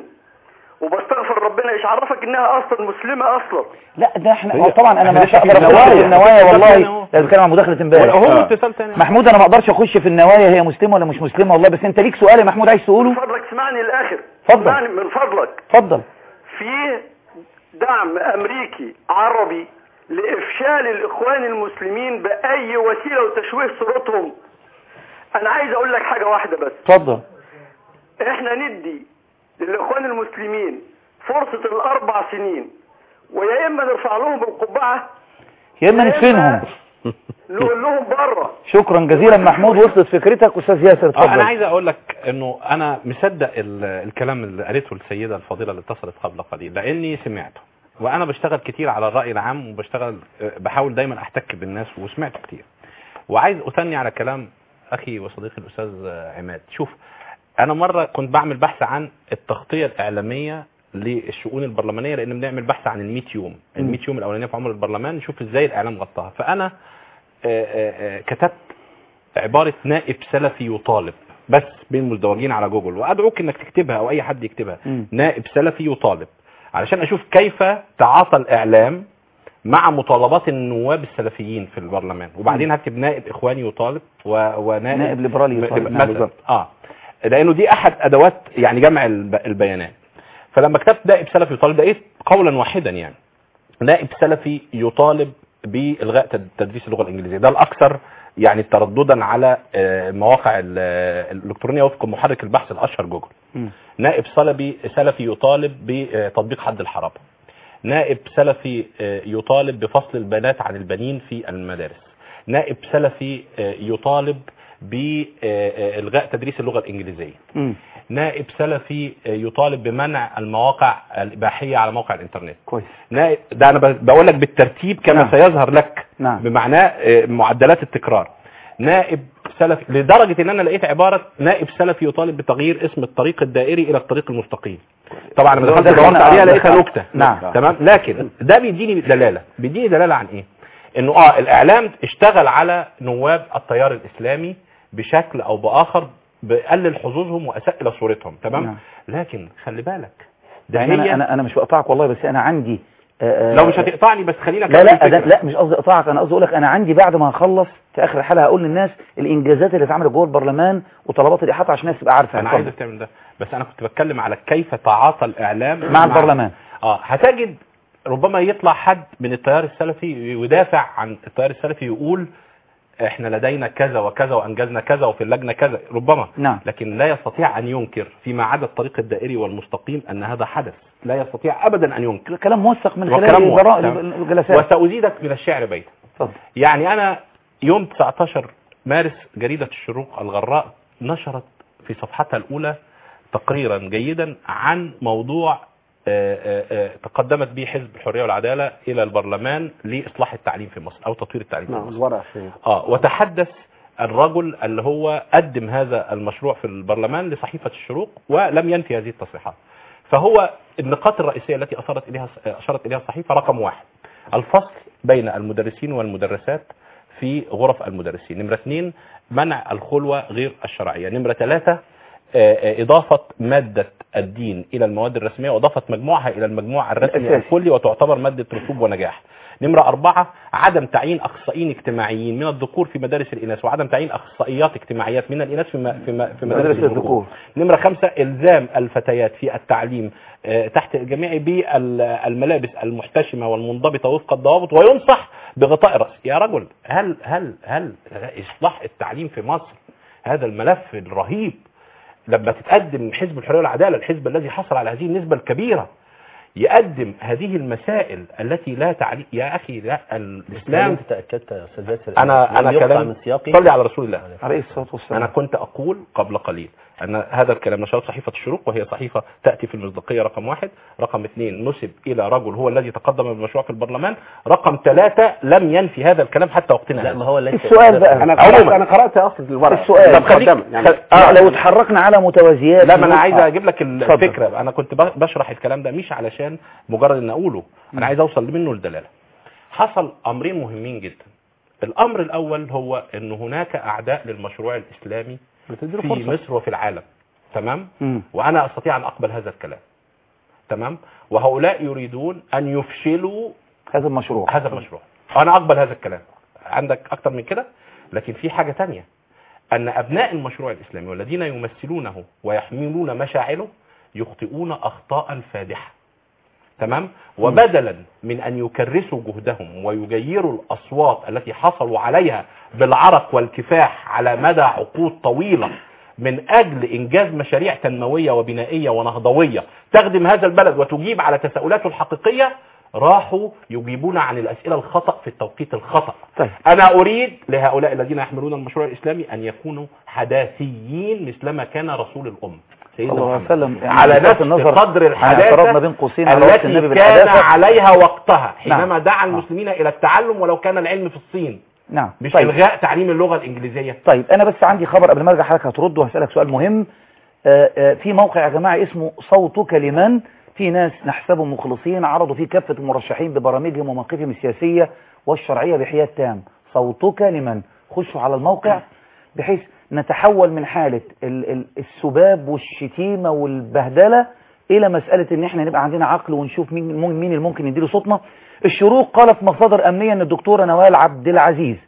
وبستغفر ربنا ايش عرفك انها اصلا مسلمه اصلا لا ده احنا هي- هو طبعا انا احنا مش لسه في هقدر اخش النوايا. في النوايا اتصال تاني والله اهو. ده بتكلم عن مداخله امبارح هو آه. اتصال تاني محمود انا ما اقدرش اخش في النوايا هي مسلمه ولا مش مسلمه والله بس انت ليك سؤال يا محمود عايز من تقوله فضلك اسمعني للاخر اتفضل. اسمعني من فضلك اتفضل في دعم امريكي عربي لافشال الاخوان المسلمين باي وسيله وتشويه صورتهم انا عايز اقول لك حاجه واحده بس اتفضل احنا ندي للاخوان المسلمين فرصه الاربع سنين ويا اما نرفع لهم القبعه يا اما يا ندفنهم نقول لهم بره شكرا جزيلا محمود وصلت فكرتك استاذ ياسر اه انا اتفضل عايز اقول لك انه انا مصدق ال- الكلام اللي قالته السيده الفضيله اللي اتصلت قبل قليل لاني سمعته وانا بشتغل كتير على الراي العام وبشتغل آه، بحاول دايما احتك بالناس وسمعته كتير وعايز اثني على كلام اخي وصديقي الاستاذ آه، عماد شوف انا مره كنت بعمل بحث عن التغطيه الاعلاميه للشؤون البرلمانيه لان بنعمل بحث عن ال 100 يوم ال 100 يوم الاولانيه في عمر البرلمان نشوف ازاي الاعلام غطاها فانا آه، آه، آه، كتبت عبارة نائب سلفي يطالب بس بين مزدوجين على جوجل وادعوك انك تكتبها او اي حد يكتبها مم. نائب سلفي يطالب علشان اشوف كيف تعاطى الاعلام مع مطالبات النواب السلفيين في البرلمان وبعدين هكتب نائب اخواني يطالب و... ونائب نائب ليبرالي يطالب. مثلا بالظبط. اه لانه دي احد ادوات يعني جمع الب... البيانات فلما كتبت نائب سلفي يطالب لقيت قولا واحدا يعني نائب سلفي يطالب بالغاء تد- تدريس اللغه الانجليزيه ده الاكثر يعني ترددا على آه، مواقع ال- آه، الالكترونيه وفق محرك البحث الاشهر جوجل مم. نائب سلفي سلفي يطالب بتطبيق حد الحرابه نائب سلفي آه، يطالب بفصل البنات عن البنين في المدارس نائب سلفي آه، يطالب بإلغاء تدريس اللغة الإنجليزية مم. نائب سلفي آه، يطالب بمنع المواقع الاباحيه على موقع الانترنت كويس نائب ده انا ب- بقول لك بالترتيب كما نعم. سيظهر لك نعم. بمعناه آه، معدلات التكرار نائب سلفي لدرجه ان انا لقيت عباره نائب سلفي يطالب بتغيير اسم الطريق الدائري الى الطريق المستقيم طبعا لما دخلت دخلنا- دورت عليها آه، لقيتها دخل- نكته نعم. تمام لكن ده بيديني دلاله بيديني دلاله عن ايه انه اه الاعلام اشتغل على نواب التيار الاسلامي بشكل او باخر بقلل حظوظهم واساء الى صورتهم تمام نعم. لكن خلي بالك ده يعني هي انا انا انا مش بقطعك والله بس انا عندي آه، آه، لو مش هتقطعني بس خلينا لا أكمل لا الفكرة. ده لا مش قصدي اقطعك انا قصدي اقول لك انا عندي بعد ما هخلص في اخر الحلقه هقول للناس الانجازات اللي اتعملت جوه البرلمان وطلبات الاحاطه عشان الناس تبقى عارفه انا اتفضل. عايزك تعمل ده بس انا كنت بتكلم على كيف تعاطى الاعلام مع البرلمان اه هتجد ربما يطلع حد من التيار السلفي ويدافع عن التيار السلفي يقول احنا لدينا كذا وكذا وانجزنا كذا وفي اللجنه كذا ربما نعم لكن لا يستطيع ان ينكر فيما عدا الطريق الدائري والمستقيم ان هذا حدث لا يستطيع ابدا ان ينكر كلام موثق من وكلام خلال موثق. الجراء تمام. الجلسات وسأزيدك من الشعر بيتا اتفضل يعني انا يوم 19 مارس جريدة الشروق الغراء نشرت في صفحتها الاولى تقريرا جيدا عن موضوع آه، آه، آه، تقدمت به حزب الحرية والعدالة الى البرلمان لاصلاح التعليم في مصر او تطوير التعليم في نعم مصر الورقه في اه وتحدث الرجل اللي هو قدم هذا المشروع في البرلمان لصحيفة الشروق ولم ينفي هذه التصريحات فهو النقاط الرئيسية التي أشارت إليها أشارت إليها الصحيفة رقم واحد الفصل بين المدرسين والمدرسات في غرف المدرسين نمرة اثنين منع الخلوة غير الشرعية نمرة ثلاثة آه، آه، إضافة مادة الدين إلى المواد الرسمية وإضافة مجموعها إلى المجموع الرسمي الأساسي. الكلي وتعتبر مادة رسوب ونجاح نمرة أربعة عدم تعيين أخصائيين اجتماعيين من الذكور في مدارس الإناث وعدم تعيين أخصائيات اجتماعيات من الإناث في, م- في, م- في مدارس مدارس الذكور الذكور. نمرة خمسة إلزام الفتيات في التعليم آه، تحت الجميع بالملابس المحتشمة والمنضبطة وفق الضوابط وينصح بغطاء الرأس يا رجل هل هل هل إصلاح التعليم في مصر هذا الملف الرهيب لما تتقدم حزب الحرية والعدالة الحزب الذي حصل على هذه النسبة الكبيرة يقدم هذه المسائل التي لا تعليق يا أخي لا الإسلام الإسلام أنت تأكدت يا أستاذ باسل أنا لم أنا يقطع كلام من سياقي صلي على رسول الله عليه الصلاه والسلام أنا كنت أقول قبل قليل أن هذا الكلام نشرت صحيفة الشروق وهي صحيفة تأتي في المصداقية رقم واحد رقم اثنين نسب إلى رجل هو الذي تقدم بالمشروع في البرلمان رقم ثلاثة لم ينفي هذا الكلام حتى وقتنا لا هذا ما هو ليس السؤال بقى. انا عموماً. قرات انا قرات اصل الورقه السؤال. ده طب خليك- مقدمة يعني خل- آه آه. لو اتحركنا على متوازيات لا ما انا نقول- عايز آه. اجيب لك اتفضل. الفكره انا كنت ب- بشرح الكلام ده مش علشان مجرد ان اقوله انا عايز اوصل منه لدلاله حصل امرين مهمين جدا الامر الاول هو ان هناك اعداء للمشروع الاسلامي بتديله في فرصه مصر وفي العالم تمام مم. وانا استطيع ان اقبل هذا الكلام تمام وهؤلاء يريدون ان يفشلوا هذا المشروع هذا المشروع انا اقبل هذا الكلام عندك اكتر من كده لكن في حاجة تانية ان ابناء المشروع الاسلامي والذين يمثلونه ويحملون مشاعره يخطئون اخطاء فادحة تمام وبدلا من ان يكرسوا جهدهم ويجيروا الاصوات التي حصلوا عليها بالعرق والكفاح على مدى عقود طويلة من اجل انجاز مشاريع تنموية وبنائية ونهضوية تخدم هذا البلد وتجيب على تساؤلاته الحقيقية راحوا يجيبون عن الاسئله الخطا في التوقيت الخطا طيب. انا اريد لهؤلاء الذين يحملون المشروع الاسلامي ان يكونوا حداثيين مثلما كان رسول الام سيدنا صلى الله عليه محمد. وسلم يعني على بصرف نفس النظر قدر عن الحداثه اعتراضنا بين قوسين على وقت النبي التي كان بالحداثه عليها وقتها حينما نعم. دعا آه. المسلمين الى التعلم ولو كان العلم في الصين نعم مش طيب. الغاء تعليم اللغه الانجليزيه طيب انا بس عندي خبر قبل ما ارجع حضرتك هترد وهسالك سؤال مهم آه، آه، في موقع يا جماعه اسمه صوتك لمن في ناس نحسبهم مخلصين عرضوا فيه كافه المرشحين ببرامجهم ومواقفهم السياسيه والشرعيه بحياد تام صوتك لمن خشوا على الموقع بحيث نتحول من حاله ال- ال- السباب والشتيمه والبهدله الى مساله ان احنا نبقى عندنا عقل ونشوف مين مين مين اللي ممكن يديله صوتنا الشروق قالت مصادر امنيه ان الدكتوره نوال عبد العزيز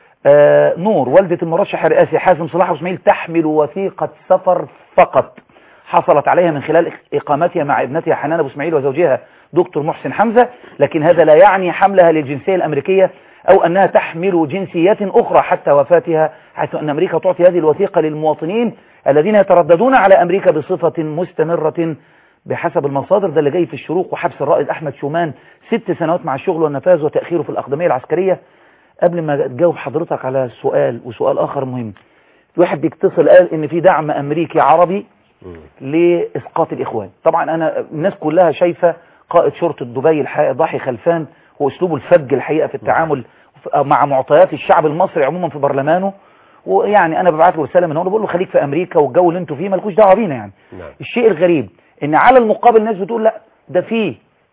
آه نور والدة المرشح الرئاسي حازم صلاح أبو اسماعيل تحمل وثيقة سفر فقط حصلت عليها من خلال إقامتها مع ابنتها حنان أبو اسماعيل وزوجها دكتور محسن حمزة لكن هذا لا يعني حملها للجنسية الأمريكية أو أنها تحمل جنسيات أخرى حتى وفاتها حيث أن أمريكا تعطي هذه الوثيقة للمواطنين الذين يترددون على أمريكا بصفة مستمرة بحسب المصادر ده اللي جاي في الشروق وحبس الرائد أحمد شومان ست سنوات مع الشغل والنفاذ وتأخيره في الأقدمية العسكرية قبل ما تجاوب حضرتك على سؤال وسؤال آخر مهم في واحد بيتصل قال إن في دعم أمريكي عربي لإسقاط الإخوان طبعا أنا الناس كلها شايفة قائد شرطة دبي الحقيقة ضاحي خلفان وأسلوبه الفج الحقيقة في التعامل ف- مع معطيات الشعب المصري عموما في برلمانه ويعني أنا ببعت له رسالة من هنا بقول له خليك في أمريكا والجو اللي انتوا فيه مالكوش دعوة بينا يعني نعم الشيء الغريب ان على المقابل الناس بتقول لا ده فيه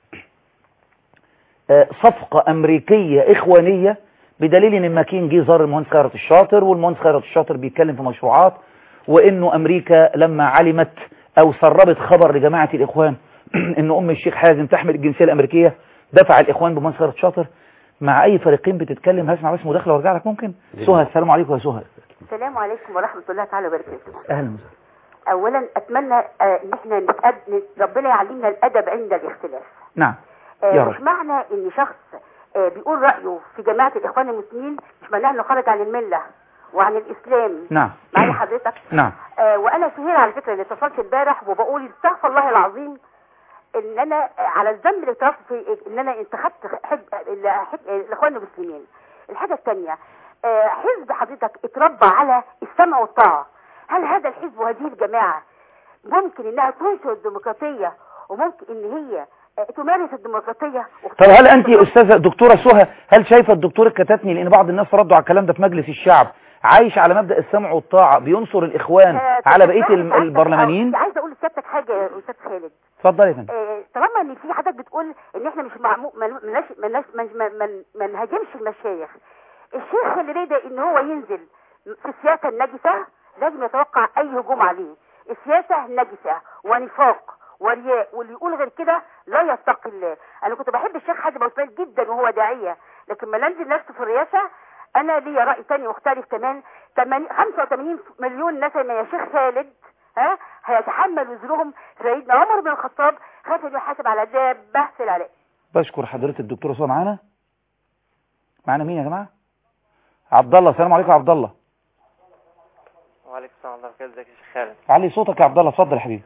آه، صفقة امريكية اخوانية بدليل ان ماكين جه زار المهندس خيرت الشاطر والمهندس خيرت الشاطر بيتكلم في مشروعات وانه امريكا لما علمت او سربت خبر لجماعة الاخوان ان ام الشيخ حازم تحمل الجنسية الامريكية دفع الاخوان بمهندس خيرت الشاطر مع اي فريقين بتتكلم هسمع بس مداخلة وارجع لك ممكن سهى السلام عليكم يا سهى السلام عليكم ورحمة الله تعالى وبركاته اهلا وسهلا أولا أتمنى آه، إن إحنا نتأد... ربنا يعلمنا الأدب عند الاختلاف نعم آه، يا مش رب. معنى إن شخص آه، بيقول رأيه في جماعة الإخوان المسلمين مش معناه إنه خرج عن الملة وعن الإسلام نعم معايا حضرتك نعم آه، وأنا سهير على فكرة اللي اتصلت امبارح وبقول استغفر الله العظيم ان انا آه، على الذنب اللي اعترفت في ان انا انتخبت حب ال- حب- الاخوان المسلمين الحاجه الثانيه حزب حضرتك اتربى على السمع والطاعه هل هذا الحزب وهذه الجماعه ممكن انها تنشر الديمقراطيه وممكن ان هي آه، تمارس الديمقراطيه طب هل انت يا استاذه دكتوره سهى هل شايفه الدكتور الكتاتني لان بعض الناس ردوا على الكلام ده في مجلس الشعب عايش على مبدا السمع والطاعه بينصر الاخوان آه، على بقيه طب الم- عايزة- البرلمانيين آه، عايزه اقول لسيادتك حاجه يا استاذ خالد اتفضل يا فندم آه، طالما ان في حضرتك بتقول ان احنا مش معمو مل- ملناش ملناش ما- ما- ما- ما نهاجمش المشايخ الشيخ اللي رضى ان هو ينزل في السياسه النجسه لازم يتوقع اي هجوم عليه السياسه نجسه ونفاق ورياء واللي يقول غير كده لا يتقي الله انا كنت بحب الشيخ حازم عثمان جدا وهو داعيه لكن ما ننزل نفسه في الرئاسه انا ليا راي تاني مختلف كمان 80 85 مليون نسمه يا شيخ خالد ها هيتحمل وزرهم سيدنا عمر بن الخطاب خاف انه يحاسب على دابه في العراق بشكر حضرتك الدكتوره سهى معانا معانا مين يا جماعه عبد الله السلام عليكم يا عبد الله وعليكم السلام ورحمة الله وبركاته ازيك يا شيخ خالد علي صوتك يا عبد الله اتفضل يا حبيبي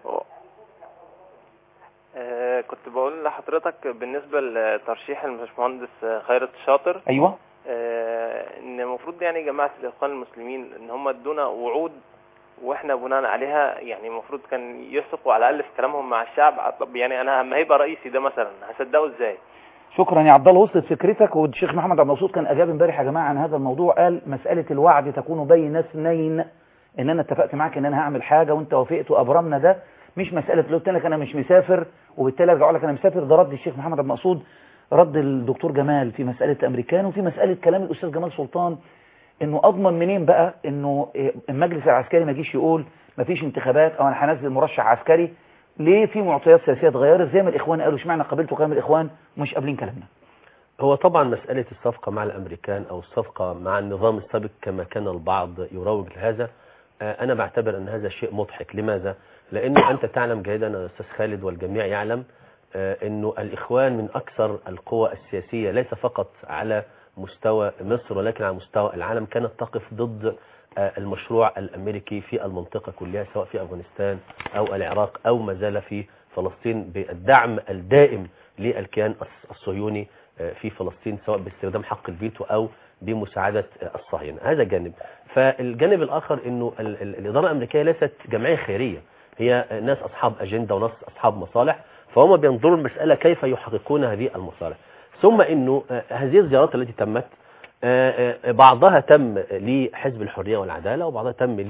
آه كنت بقول لحضرتك بالنسبة لترشيح الباشمهندس خيرت الشاطر ايوه آه ان المفروض يعني جماعة الاخوان المسلمين ان هم ادونا وعود واحنا بناء عليها يعني المفروض كان يثقوا على الاقل في كلامهم مع الشعب طب يعني انا لما هيبقى رئيسي ده مثلا هصدقه ازاي شكرا يا عبد الله وصلت فكرتك والشيخ محمد عبد المقصود كان اجاب امبارح يا جماعه عن هذا الموضوع قال مساله الوعد تكون بين اثنين ان انا اتفقت معاك ان انا هعمل حاجه وانت وافقت وابرمنا ده مش مساله لو قلت لك انا مش مسافر وبالتالي ارجع اقول لك انا مسافر ده رد الشيخ محمد عبد المقصود رد الدكتور جمال في مساله الامريكان وفي مساله كلام الاستاذ جمال سلطان انه اضمن منين بقى انه إيه، المجلس العسكري ما يجيش يقول ما فيش انتخابات او انا هنزل مرشح عسكري ليه في معطيات سياسيه اتغيرت زي ما الاخوان قالوا اشمعنى قابلتوا كلام الاخوان ومش قابلين كلامنا هو طبعا مسألة الصفقة مع الأمريكان أو الصفقة مع النظام السابق كما كان البعض يروج لهذا آه، أنا بعتبر أن هذا شيء مضحك لماذا؟ لأنه أنت تعلم جيدا يا أستاذ خالد والجميع يعلم آه، أنه الإخوان من أكثر القوى السياسية ليس فقط على مستوى مصر ولكن على مستوى العالم كانت تقف ضد آه، المشروع الأمريكي في المنطقة كلها سواء في أفغانستان أو العراق أو ما زال في فلسطين بالدعم الدائم للكيان الص- الصهيوني آه، في فلسطين سواء باستخدام حق الفيتو أو بمساعدة آه، الصهاينة هذا جانب فالجانب الآخر أنه ال- ال- الإدارة الأمريكية ليست جمعية خيرية هي آه، ناس أصحاب أجندة وناس أصحاب مصالح فهم بينظروا المسألة كيف يحققون هذه المصالح ثم أنه آه، هذه الزيارات التي تمت آه، آه، بعضها تم لحزب الحرية والعدالة وبعضها تم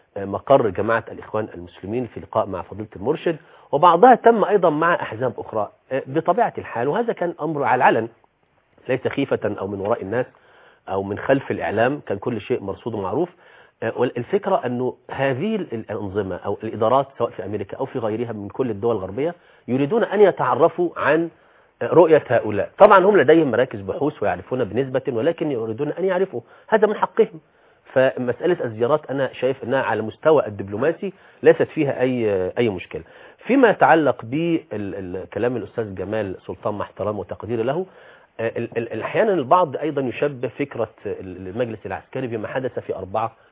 لمقر جماعة الإخوان المسلمين في لقاء مع فضيلة المرشد وبعضها تم أيضا مع أحزاب أخرى آه، بطبيعة الحال وهذا كان أمر على العلن ليس خيفة أو من وراء الناس أو من خلف الإعلام كان كل شيء مرصود ومعروف آه، والفكرة أنه هذه ال- الأنظمة أو الإدارات سواء في أمريكا أو في غيرها من كل الدول الغربية يريدون أن يتعرفوا عن آه، رؤية هؤلاء طبعا هم لديهم مراكز بحوث ويعرفون بنسبة ولكن يريدون أن يعرفوا هذا من حقهم فمسألة الزيارات أنا شايف أنها على المستوى الدبلوماسي ليست فيها أي أي مشكلة فيما يتعلق بكلام الأستاذ جمال سلطان مع احترام وتقديري له آه، ال- ال- أحيانا البعض أيضا يشبه فكرة المجلس العسكري بما حدث في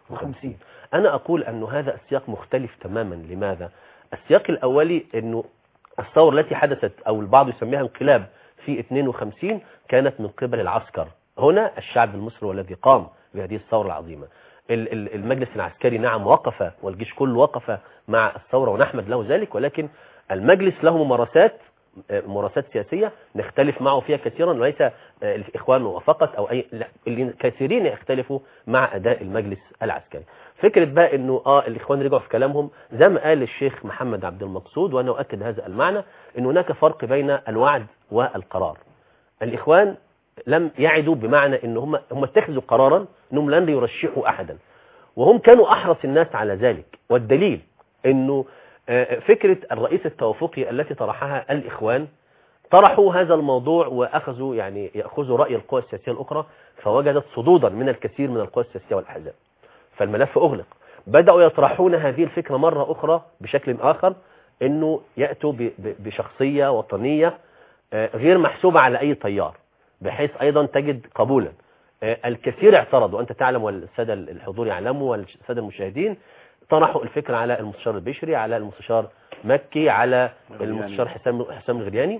54 أنا أقول أن هذا السياق مختلف تماما لماذا؟ السياق الأولي أنه الثورة التي حدثت أو البعض يسميها انقلاب في 52 كانت من قبل العسكر هنا الشعب المصري والذي قام بهذه الثورة العظيمة ال- ال- المجلس العسكري نعم وقف والجيش كله وقف مع الثوره ونحمد له ذلك ولكن المجلس له ممارسات آه، ممارسات سياسيه نختلف معه فيها كثيرا وليس آه، الاخوان فقط او اي لا اللي كثيرين يختلفوا مع اداء المجلس العسكري فكره بقى انه اه الاخوان رجعوا في كلامهم زي ما قال الشيخ محمد عبد المقصود وانا اؤكد هذا المعنى ان هناك فرق بين الوعد والقرار الاخوان لم يعدوا بمعنى ان هم هم اتخذوا قرارا انهم لن يرشحوا احدا وهم كانوا احرص الناس على ذلك والدليل انه آه، فكره الرئيس التوافقي التي طرحها الاخوان طرحوا هذا الموضوع واخذوا يعني ياخذوا راي القوى السياسيه الاخرى فوجدت صدودا من الكثير من القوى السياسيه والاحزاب فالملف اغلق بداوا يطرحون هذه الفكره مره اخرى بشكل اخر انه ياتوا ب- ب- بشخصيه وطنيه آه، غير محسوبه على اي تيار بحيث ايضا تجد قبولا آه، الكثير اعترضوا انت تعلم والساده الحضور يعلموا والساده المشاهدين طرحوا الفكره على المستشار البشري على المستشار مكي على المستشار حسام حسام الغرياني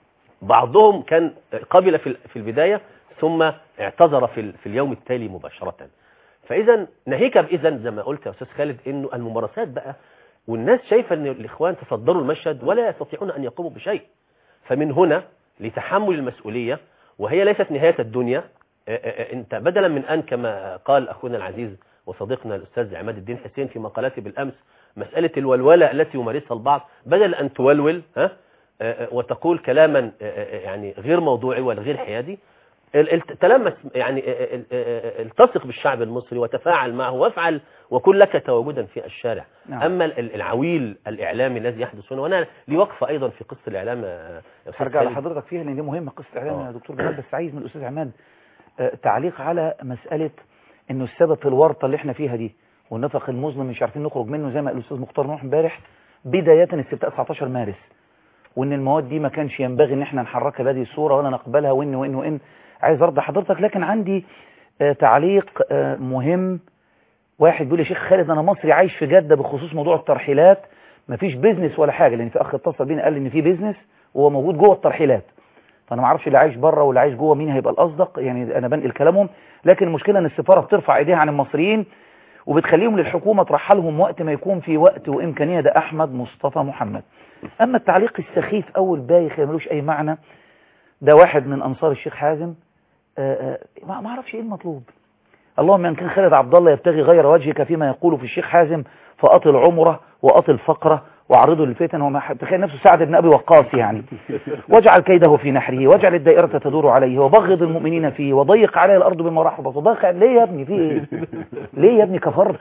بعضهم كان قبل في في البدايه ثم اعتذر في ال- في اليوم التالي مباشره فاذا ناهيك باذا زي ما قلت يا استاذ خالد انه الممارسات بقى والناس شايفه ان الاخوان تصدروا المشهد ولا يستطيعون ان يقوموا بشيء فمن هنا لتحمل المسؤوليه وهي ليست نهايه الدنيا آه، آه، آه، انت بدلا من ان كما قال اخونا العزيز وصديقنا الاستاذ عماد الدين حسين في مقالاته بالامس مساله الولوله التي يمارسها البعض بدل ان تولول ها آه، آه، وتقول كلاما آه، آه، يعني غير موضوعي ولا غير حيادي ال- ال- تلمس يعني آه، آه، آه، آه، التصق بالشعب المصري وتفاعل معه وافعل وكن لك تواجدا في الشارع نعم. اما ال- ال- العويل الاعلامي الذي يحدث هنا وانا لي وقفه ايضا في قصه الاعلام آه، يا أستاذ هرجع خالد. لحضرتك فيها لان دي مهمه قصه اعلام آه. يا دكتور جمال بس عايز من الاستاذ عماد آه، تعليق على مساله انه السبب في الورطه اللي احنا فيها دي والنفق المظلم مش عارفين نخرج منه زي ما قال الاستاذ مختار نوح امبارح بدايه استفتاء 19 مارس وان المواد دي ما كانش ينبغي ان احنا نحركها بهذه الصوره ولا نقبلها وان وان وان عايز ارضى حضرتك لكن عندي آه، تعليق آه، مهم واحد بيقول يا شيخ خالد انا مصري عايش في جده بخصوص موضوع الترحيلات مفيش بيزنس ولا حاجه لان في اخ اتصل بينا قال لي ان في بيزنس وهو موجود جوه الترحيلات فانا ما اعرفش اللي عايش بره واللي عايش جوه مين هيبقى الاصدق يعني انا بنقل كلامهم لكن المشكله ان السفاره بترفع ايديها عن المصريين وبتخليهم للحكومه ترحلهم وقت ما يكون في وقت وامكانيه ده احمد مصطفى محمد اما التعليق السخيف او البايخ اللي ملوش اي معنى ده واحد من انصار الشيخ حازم آه، آه، ما ما اعرفش ايه المطلوب اللهم ان كان خالد عبد الله يبتغي غير وجهك فيما يقول في الشيخ حازم فاطل عمره واطل فقره واعرضه للفتن وما تخيل نفسه سعد بن ابي وقاص يعني واجعل كيده في نحره واجعل الدائره تدور عليه وبغض المؤمنين فيه وضيق عليه الارض بما رحبت وضيق ليه يا ابني في ايه ليه يا ابني كفرت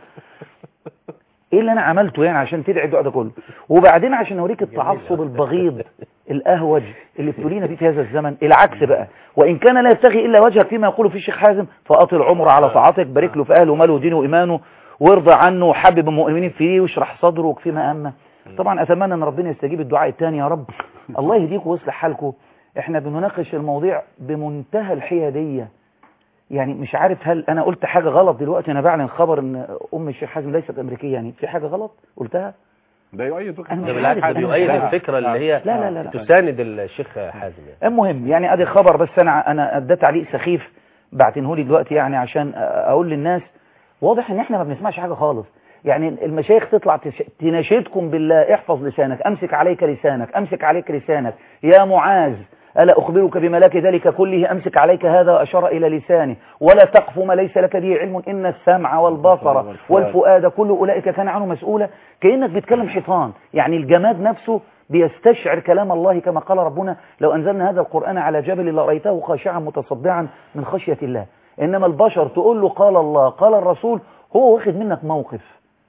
ايه اللي انا عملته يعني عشان تدعي الدعاء ده كله وبعدين عشان اوريك التعصب البغيض الاهوج اللي ابتلينا بيه في هذا الزمن العكس بقى وان كان لا يبتغي الا وجهك فيما يقول في الشيخ حازم فاطل عمره على طاعتك بارك له في اهله وماله ودينه وايمانه وارضى عنه وحبب المؤمنين فيه واشرح صدره وكفي ما امه طبعا اتمنى ان ربنا يستجيب الدعاء الثاني يا رب الله يهديكم ويصلح حالكم احنا بنناقش المواضيع بمنتهى الحياديه يعني مش عارف هل انا قلت حاجه غلط دلوقتي انا بعلن خبر ان ام الشيخ حازم ليست امريكيه يعني في حاجه غلط قلتها ده يؤيد وجهة أنا ده مش نظر. بالعكس عارف ده أنا بيؤيد مش عارف. الفكره اللي هي لا لا لا لا. تساند الشيخ حازم يعني المهم يعني ادي خبر بس انا انا ده تعليق سخيف بعتنه لي دلوقتي يعني عشان اقول للناس واضح ان احنا ما بنسمعش حاجه خالص يعني المشايخ تطلع تش- تناشدكم بالله احفظ لسانك امسك عليك لسانك امسك عليك لسانك يا معاذ ألا أخبرك بملاك ذلك كله أمسك عليك هذا وأشار إلى لسانه ولا تقف ما ليس لك به علم إن السمع والبصر والفؤاد كل أولئك كان عنه مسؤولا كأنك بتكلم حيطان يعني الجماد نفسه بيستشعر كلام الله كما قال ربنا لو أنزلنا هذا القرآن على جبل لرأيته خاشعا متصدعا من خشية الله إنما البشر تقول له قال الله قال الرسول هو واخد منك موقف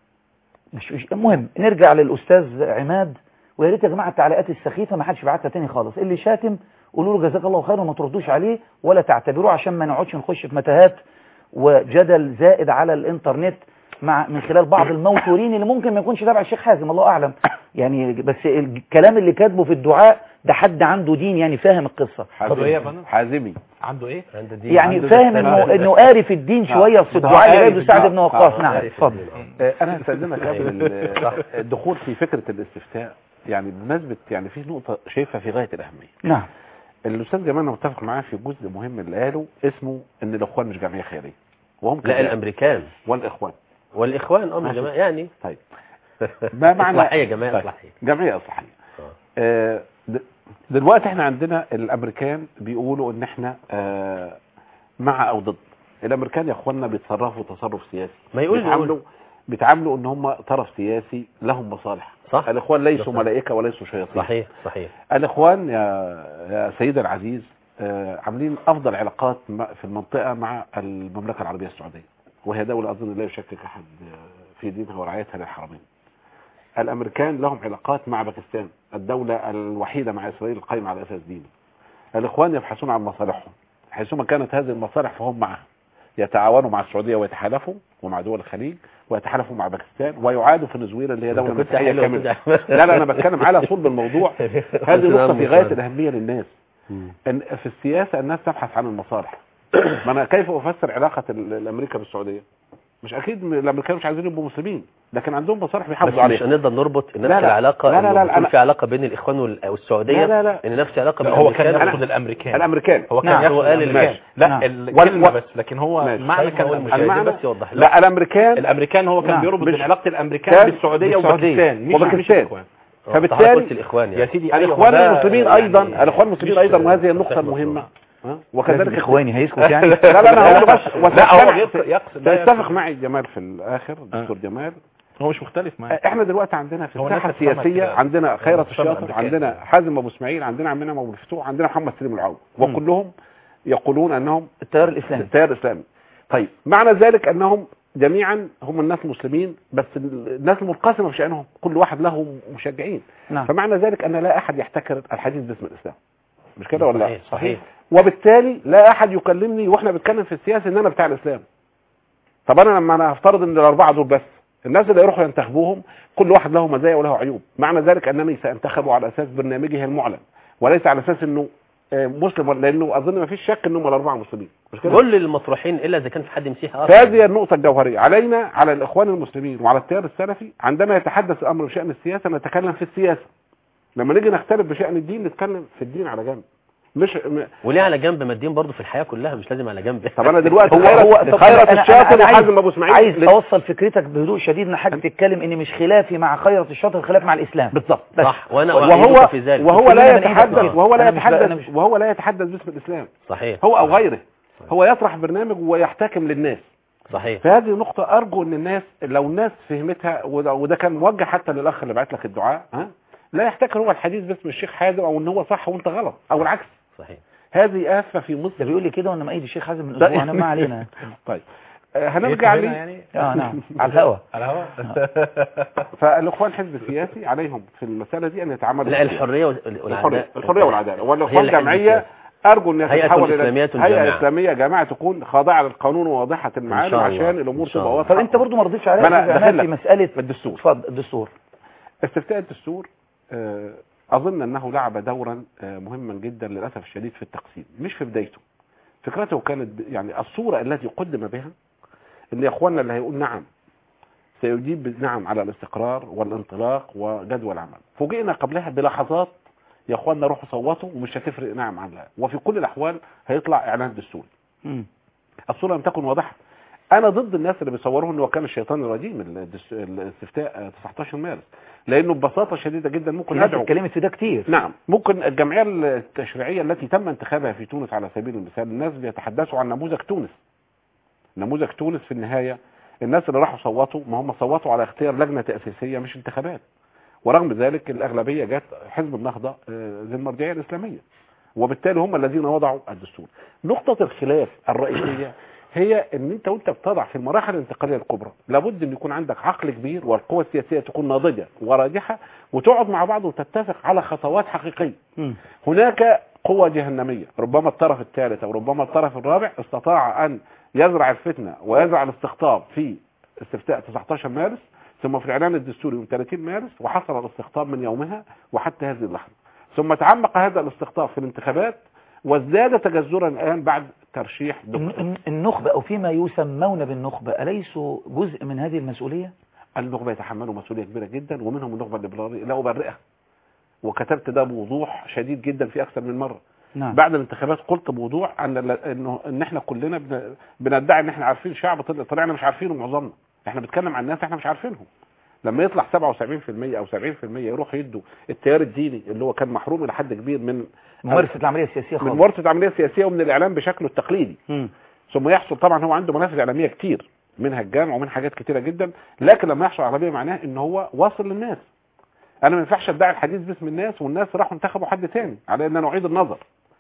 مش مش المهم نرجع للأستاذ عماد ويا ريت يا جماعة التعليقات السخيفة ما حدش بعتها تاني خالص اللي شاتم قولوا له جزاك الله خير وما تردوش عليه ولا تعتبروه عشان ما نقعدش نخش في متاهات وجدل زائد على الانترنت مع من خلال بعض الموتورين اللي ممكن ما يكونش تابع الشيخ حازم الله اعلم يعني بس الكلام اللي كاتبه في الدعاء ده حد عنده دين يعني فاهم القصة عنده ايه يا فندم؟ حازمي عنده ايه عند الدين يعني عنده فاهم ده. انه انه قاري في الدين شوية في الدعاء اللي جايبه سعد بن وقاص نعم اتفضل آه، انا هستاذنك قبل ال- الدخول في فكره الاستفتاء يعني بمناسبه يعني في نقطه شايفها في غايه الاهميه نعم الاستاذ جمال انا متفق معاه في جزء مهم اللي قاله اسمه ان الاخوان مش جمعيه خيريه وهم لا كده. الامريكان والاخوان والاخوان اه من ماشي. جماعه يعني طيب ما معنى إصلاحية جمعية طيب. إصلاحية جمعيه اصلاحيه آه. آه، د- دلوقتي احنا عندنا الامريكان بيقولوا ان احنا آه، مع او ضد الامريكان يا اخوانا بيتصرفوا تصرف سياسي ما يقول بيتعاملوا بيتعاملوا ان هم طرف سياسي لهم مصالح صح الاخوان ليسوا صح. ملائكه وليسوا شياطين صحيح صحيح الاخوان يا يا سيدي العزيز آه، عاملين افضل علاقات مع- في المنطقه مع المملكه العربيه السعوديه وهي دوله اظن لا يشكك احد آه، في دينها ورعايتها للحرمين الامريكان لهم علاقات مع باكستان الدوله الوحيده مع اسرائيل القائمه على اساس ديني الاخوان يبحثون عن مصالحهم حيثما كانت هذه المصالح فهم معها يتعاونوا مع السعوديه ويتحالفوا ومع دول الخليج ويتحالفوا مع باكستان ويعادوا فنزويلا اللي هي دوله أنت كنت مسيحيه حلو كامله كده. لا لا انا بتكلم على صلب الموضوع هذه نقطه في غايه الاهميه للناس مم. ان في السياسه الناس تبحث عن المصالح ما انا كيف افسر علاقه ال- الامريكا بالسعوديه مش اكيد م- الامريكان مش عايزين يبقوا مسلمين لكن عندهم مصالح بس بيحافظوا مش عليها هنقدر نربط نفس لا، لا. العلاقة لا، لا، إنه لا، بيكون أنا- في علاقة بين الإخوان وال- والسعودية لا، لا، لا. إن نفس علاقة بين لا، هو كان الأمريكان يقصد الامريكان الامريكان هو كان نعم. يقصد هو قال الامريكان الماشي. لا نعم. الكلمه وال- بس لكن هو ماشي. معنى طيب، هو كلام المشاهدين المعنى- بس يوضح لنا لا الامريكان الامريكان هو كان نعم. بيربط مش- بين علاقه كان الامريكان بالسعوديه بالسعودية. وباكستان مش وباكستان. مش الإخوان. آه، فبالتالي- حضرتك قلت الإخوان يا يعني سيدي أيوة، الاخوان ده المسلمين يعني ايضا الاخوان المسلمين مش- ايضا وهذه النقطه مش المهمه ها؟ لازم وكذلك اخواني هيسكت يعني لا لا انا هقول بس لا هو وتقتنع- يقصد يقصد ده سيتفق يقصد. معي جمال في الاخر دكتور جمال هو مش مختلف معايا احنا دلوقتي عندنا في هو الساحه الناس هتفهمك السياسيه كده. عندنا خيرت هتفهم الشاطر الأمريكان. عندنا حازم ابو اسماعيل عندنا عمنا ابو الفتوح عندنا محمد سليم العوض وكلهم يقولون انهم التيار الاسلامي التيار الاسلامي طيب معنى ذلك انهم جميعا هم الناس مسلمين بس الناس منقسمه في شانهم كل واحد له مشجعين نعم فمعنى ذلك ان لا احد يحتكر الحديث باسم الاسلام مش كده ولا لا صحيح صحيح وبالتالي لا احد يكلمني واحنا بنتكلم في السياسه ان انا بتاع الاسلام طب انا لما انا هفترض ان الاربعه دول بس الناس اللي يروحوا ينتخبوهم كل واحد له مزايا وله عيوب معنى ذلك انني سانتخبه على اساس برنامجه المعلن وليس على اساس انه آه، مسلم ولا- لانه اظن ما فيش شك انهم الاربعه مسلمين مش كده كل المطروحين إلا إذا كان في حد مسيحي آخر فهذه النقطة الجوهرية علينا على الإخوان المسلمين وعلى التيار السلفي عندما يتحدث الأمر بشأن السياسة نتكلم في السياسة لما نيجي نختلف بشأن الدين نتكلم في الدين على جنب مش م... وليه على جنب مادين برضه في الحياة كلها مش لازم على جنب طب أنا دلوقتي هو خيرت- هو طب خيرت أنا- أنا- الشاطر أنا عايز- وحازم أبو إسماعيل عايز لل- اوصل فكرتك بهدوء شديد ان حضرتك تتكلم ان مش خلافي مع خيرت الشاطر خلاف مع الاسلام بالضبط بس. صح وأنا وهو أؤيدك في ذلك وهو كلنا لا بني آدم. يتحدث وهو لا أنا مش- أنا يتحدث مش- وهو لا يتحدث باسم الإسلام صحيح هو أو غيره هو يطرح برنامج ويحتكم للناس صحيح فهذه نقطة أرجو أن الناس لو الناس فهمتها وده, وده كان موجه حتى للأخ اللي بعت لك الدعاء ها لا يحتكر هو الحديث باسم الشيخ حازم أو أن هو صح وأنت غلط أو العكس صحيح هذه آفة في ده مصر بيقول لي كده وانا مأيد الشيخ حازم من ده- اسبوع انا ما علينا طيب آه، هنرجع يفهمنا لي يعني اه نعم على الهوا على هوا فالإخوان حزب سياسي عليهم في المسألة دي أن يتعاملوا لا بالسياسة. الحرية وال- الحرية والعدالة الحرية والعدالة هي والإخوان اللي حزب جمعية سياسي. أرجو أن هيئة تتحول إسلامية إلى هيئة جامعة. إسلامية جامعة تكون خاضعة للقانون وواضحة المعالم شاء الله. عشان الأمور إن شاء تبقى الله. واضحة طب انت برضو ما رضيتش عليا ما أنا يا أستاذ عماد داخل في لك. مسألة بالدستور اتفضل الدستور استفتاء الدستور آه، اظن انه لعب دورا آه، مهما جدا للاسف الشديد في التقسيم مش في بدايته فكرته كانت ب- يعني الصوره التي قدم بها ان يا اخواننا اللي هيقول نعم سيجيب نعم على الاستقرار والانطلاق وجدول العمل فوجئنا قبلها بلحظات يا اخواننا روحوا صوتوا ومش هتفرق نعم عن لا وفي كل الاحوال هيطلع اعلان دستوري مم. الصوره لم تكن واضحه انا ضد الناس اللي بيصوروه انه كان الشيطان الرجيم الدس- الاستفتاء آه، 19 مارس لانه ببساطه شديده جدا ممكن الناس ادعو اتكلمت في ده كتير نعم ممكن الجمعيه التشريعيه التي تم انتخابها في تونس على سبيل المثال الناس بيتحدثوا عن نموذج تونس نموذج تونس في النهايه الناس اللي راحوا صوتوا ما هم صوتوا على اختيار لجنه تاسيسيه مش انتخابات ورغم ذلك الاغلبيه جت حزب النهضه آه، ذي المرجعيه الاسلاميه وبالتالي هم الذين وضعوا الدستور نقطه الخلاف الرئيسيه هي ان انت وانت بتضع في المراحل الانتقاليه الكبرى لابد ان يكون عندك عقل كبير والقوى السياسيه تكون ناضجه وراجحه وتقعد مع بعض وتتفق على خطوات حقيقيه مم. هناك قوة جهنمية ربما الطرف الثالث أو ربما الطرف الرابع استطاع أن يزرع الفتنة ويزرع الاستقطاب في استفتاء 19 مارس ثم في الإعلان الدستوري يوم 30 مارس وحصل الاستقطاب من يومها وحتى هذه اللحظة ثم تعمق هذا الاستقطاب في الانتخابات وازداد تجذرا الآن بعد ترشيح الن- دكتور الن- النخبة او فيما يسمون بالنخبة اليسوا جزء من هذه المسؤولية النخبة يتحملوا مسؤولية كبيرة جدا ومنهم النخبة الليبرالية لا أبرئها وكتبت ده بوضوح شديد جدا في أكثر من مرة نعم بعد الانتخابات قلت بوضوح ان انه ان احنا كلنا بن- بندعي ان احنا عارفين شعب طلع- طلعنا مش عارفينه معظمنا احنا بنتكلم عن ناس احنا مش عارفينهم لما يطلع 77% او 70% يروح يدوا التيار الديني اللي هو كان محروم الى حد كبير من ممارسه العمليه السياسيه من خالص ممارسه العمليه السياسيه ومن الاعلام بشكله التقليدي مم. ثم يحصل طبعا هو عنده منافذ اعلاميه كتير منها الجامع ومن حاجات كتيره جدا لكن لما يحصل على عربيه معناه ان هو واصل للناس انا ما ينفعش ادعي الحديث باسم الناس والناس راحوا انتخبوا حد تاني على ان انا اعيد النظر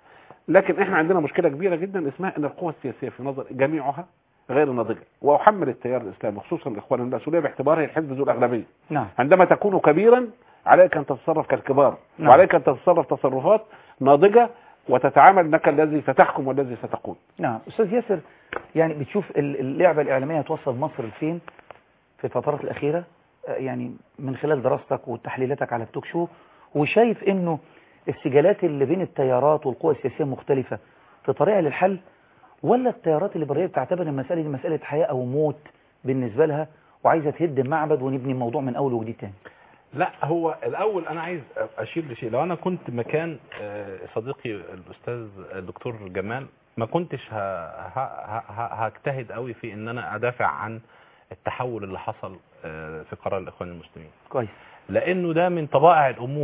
لكن احنا عندنا مشكله كبيره جدا اسمها ان القوى السياسيه في نظر جميعها غير ناضجه واحمل التيار الاسلامي خصوصا الاخوان المسؤوليه باعتباره الحزب ذو الاغلبيه نعم عندما تكون كبيرا عليك ان تتصرف كالكبار نعم. وعليك ان تتصرف تصرفات ناضجه وتتعامل انك الذي ستحكم والذي ستقود نعم استاذ ياسر يعني بتشوف ال- اللعبه الاعلاميه هتوصل مصر لفين في الفترات الاخيره آه، يعني من خلال دراستك وتحليلاتك على التوك شو وشايف انه السجالات اللي بين التيارات والقوى السياسيه مختلفه في طريقه للحل ولا التيارات الليبراليه بتعتبر المساله دي مساله حياه او موت بالنسبه لها وعايزه تهد المعبد ونبني الموضوع من اول وجديد تاني لا هو الاول انا عايز اشير لشيء لو انا كنت مكان آه، صديقي الاستاذ الدكتور جمال ما كنتش ه- ه- ه- هجتهد قوي في ان انا ادافع عن التحول اللي حصل آه، في قرار الاخوان المسلمين كويس لانه ده من طبائع الامور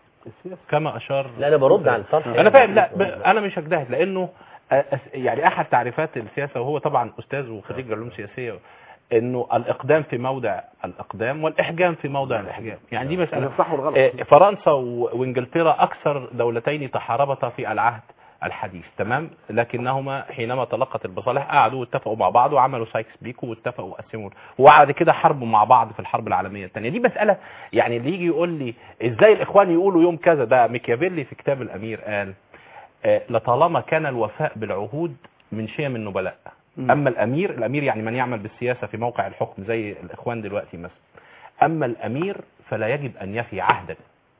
كما اشار لا انا برد على الطرح انا فاهم لا ب- انا مش هجتهد لانه أس- يعني احد تعريفات السياسه وهو طبعا استاذ وخريج علوم سياسيه انه الاقدام في موضع الاقدام والاحجام في موضع الاحجام يعني دي مساله الصح والغلط آه، فرنسا و- وانجلترا اكثر دولتين تحاربتا في العهد الحديث تمام لكنهما حينما تلقت المصالح قعدوا واتفقوا مع بعض وعملوا سايكس بيكو واتفقوا وقسموا وبعد كده حاربوا مع بعض في الحرب العالميه الثانيه دي مساله يعني اللي يجي يقول لي ازاي الاخوان يقولوا يوم كذا ده ميكيافيلي في كتاب الامير قال آه، لطالما كان الوفاء بالعهود من شيم النبلاء مم. اما الامير الامير يعني من يعمل بالسياسه في موقع الحكم زي الاخوان دلوقتي مثلا اما الامير فلا يجب ان يفي عهدا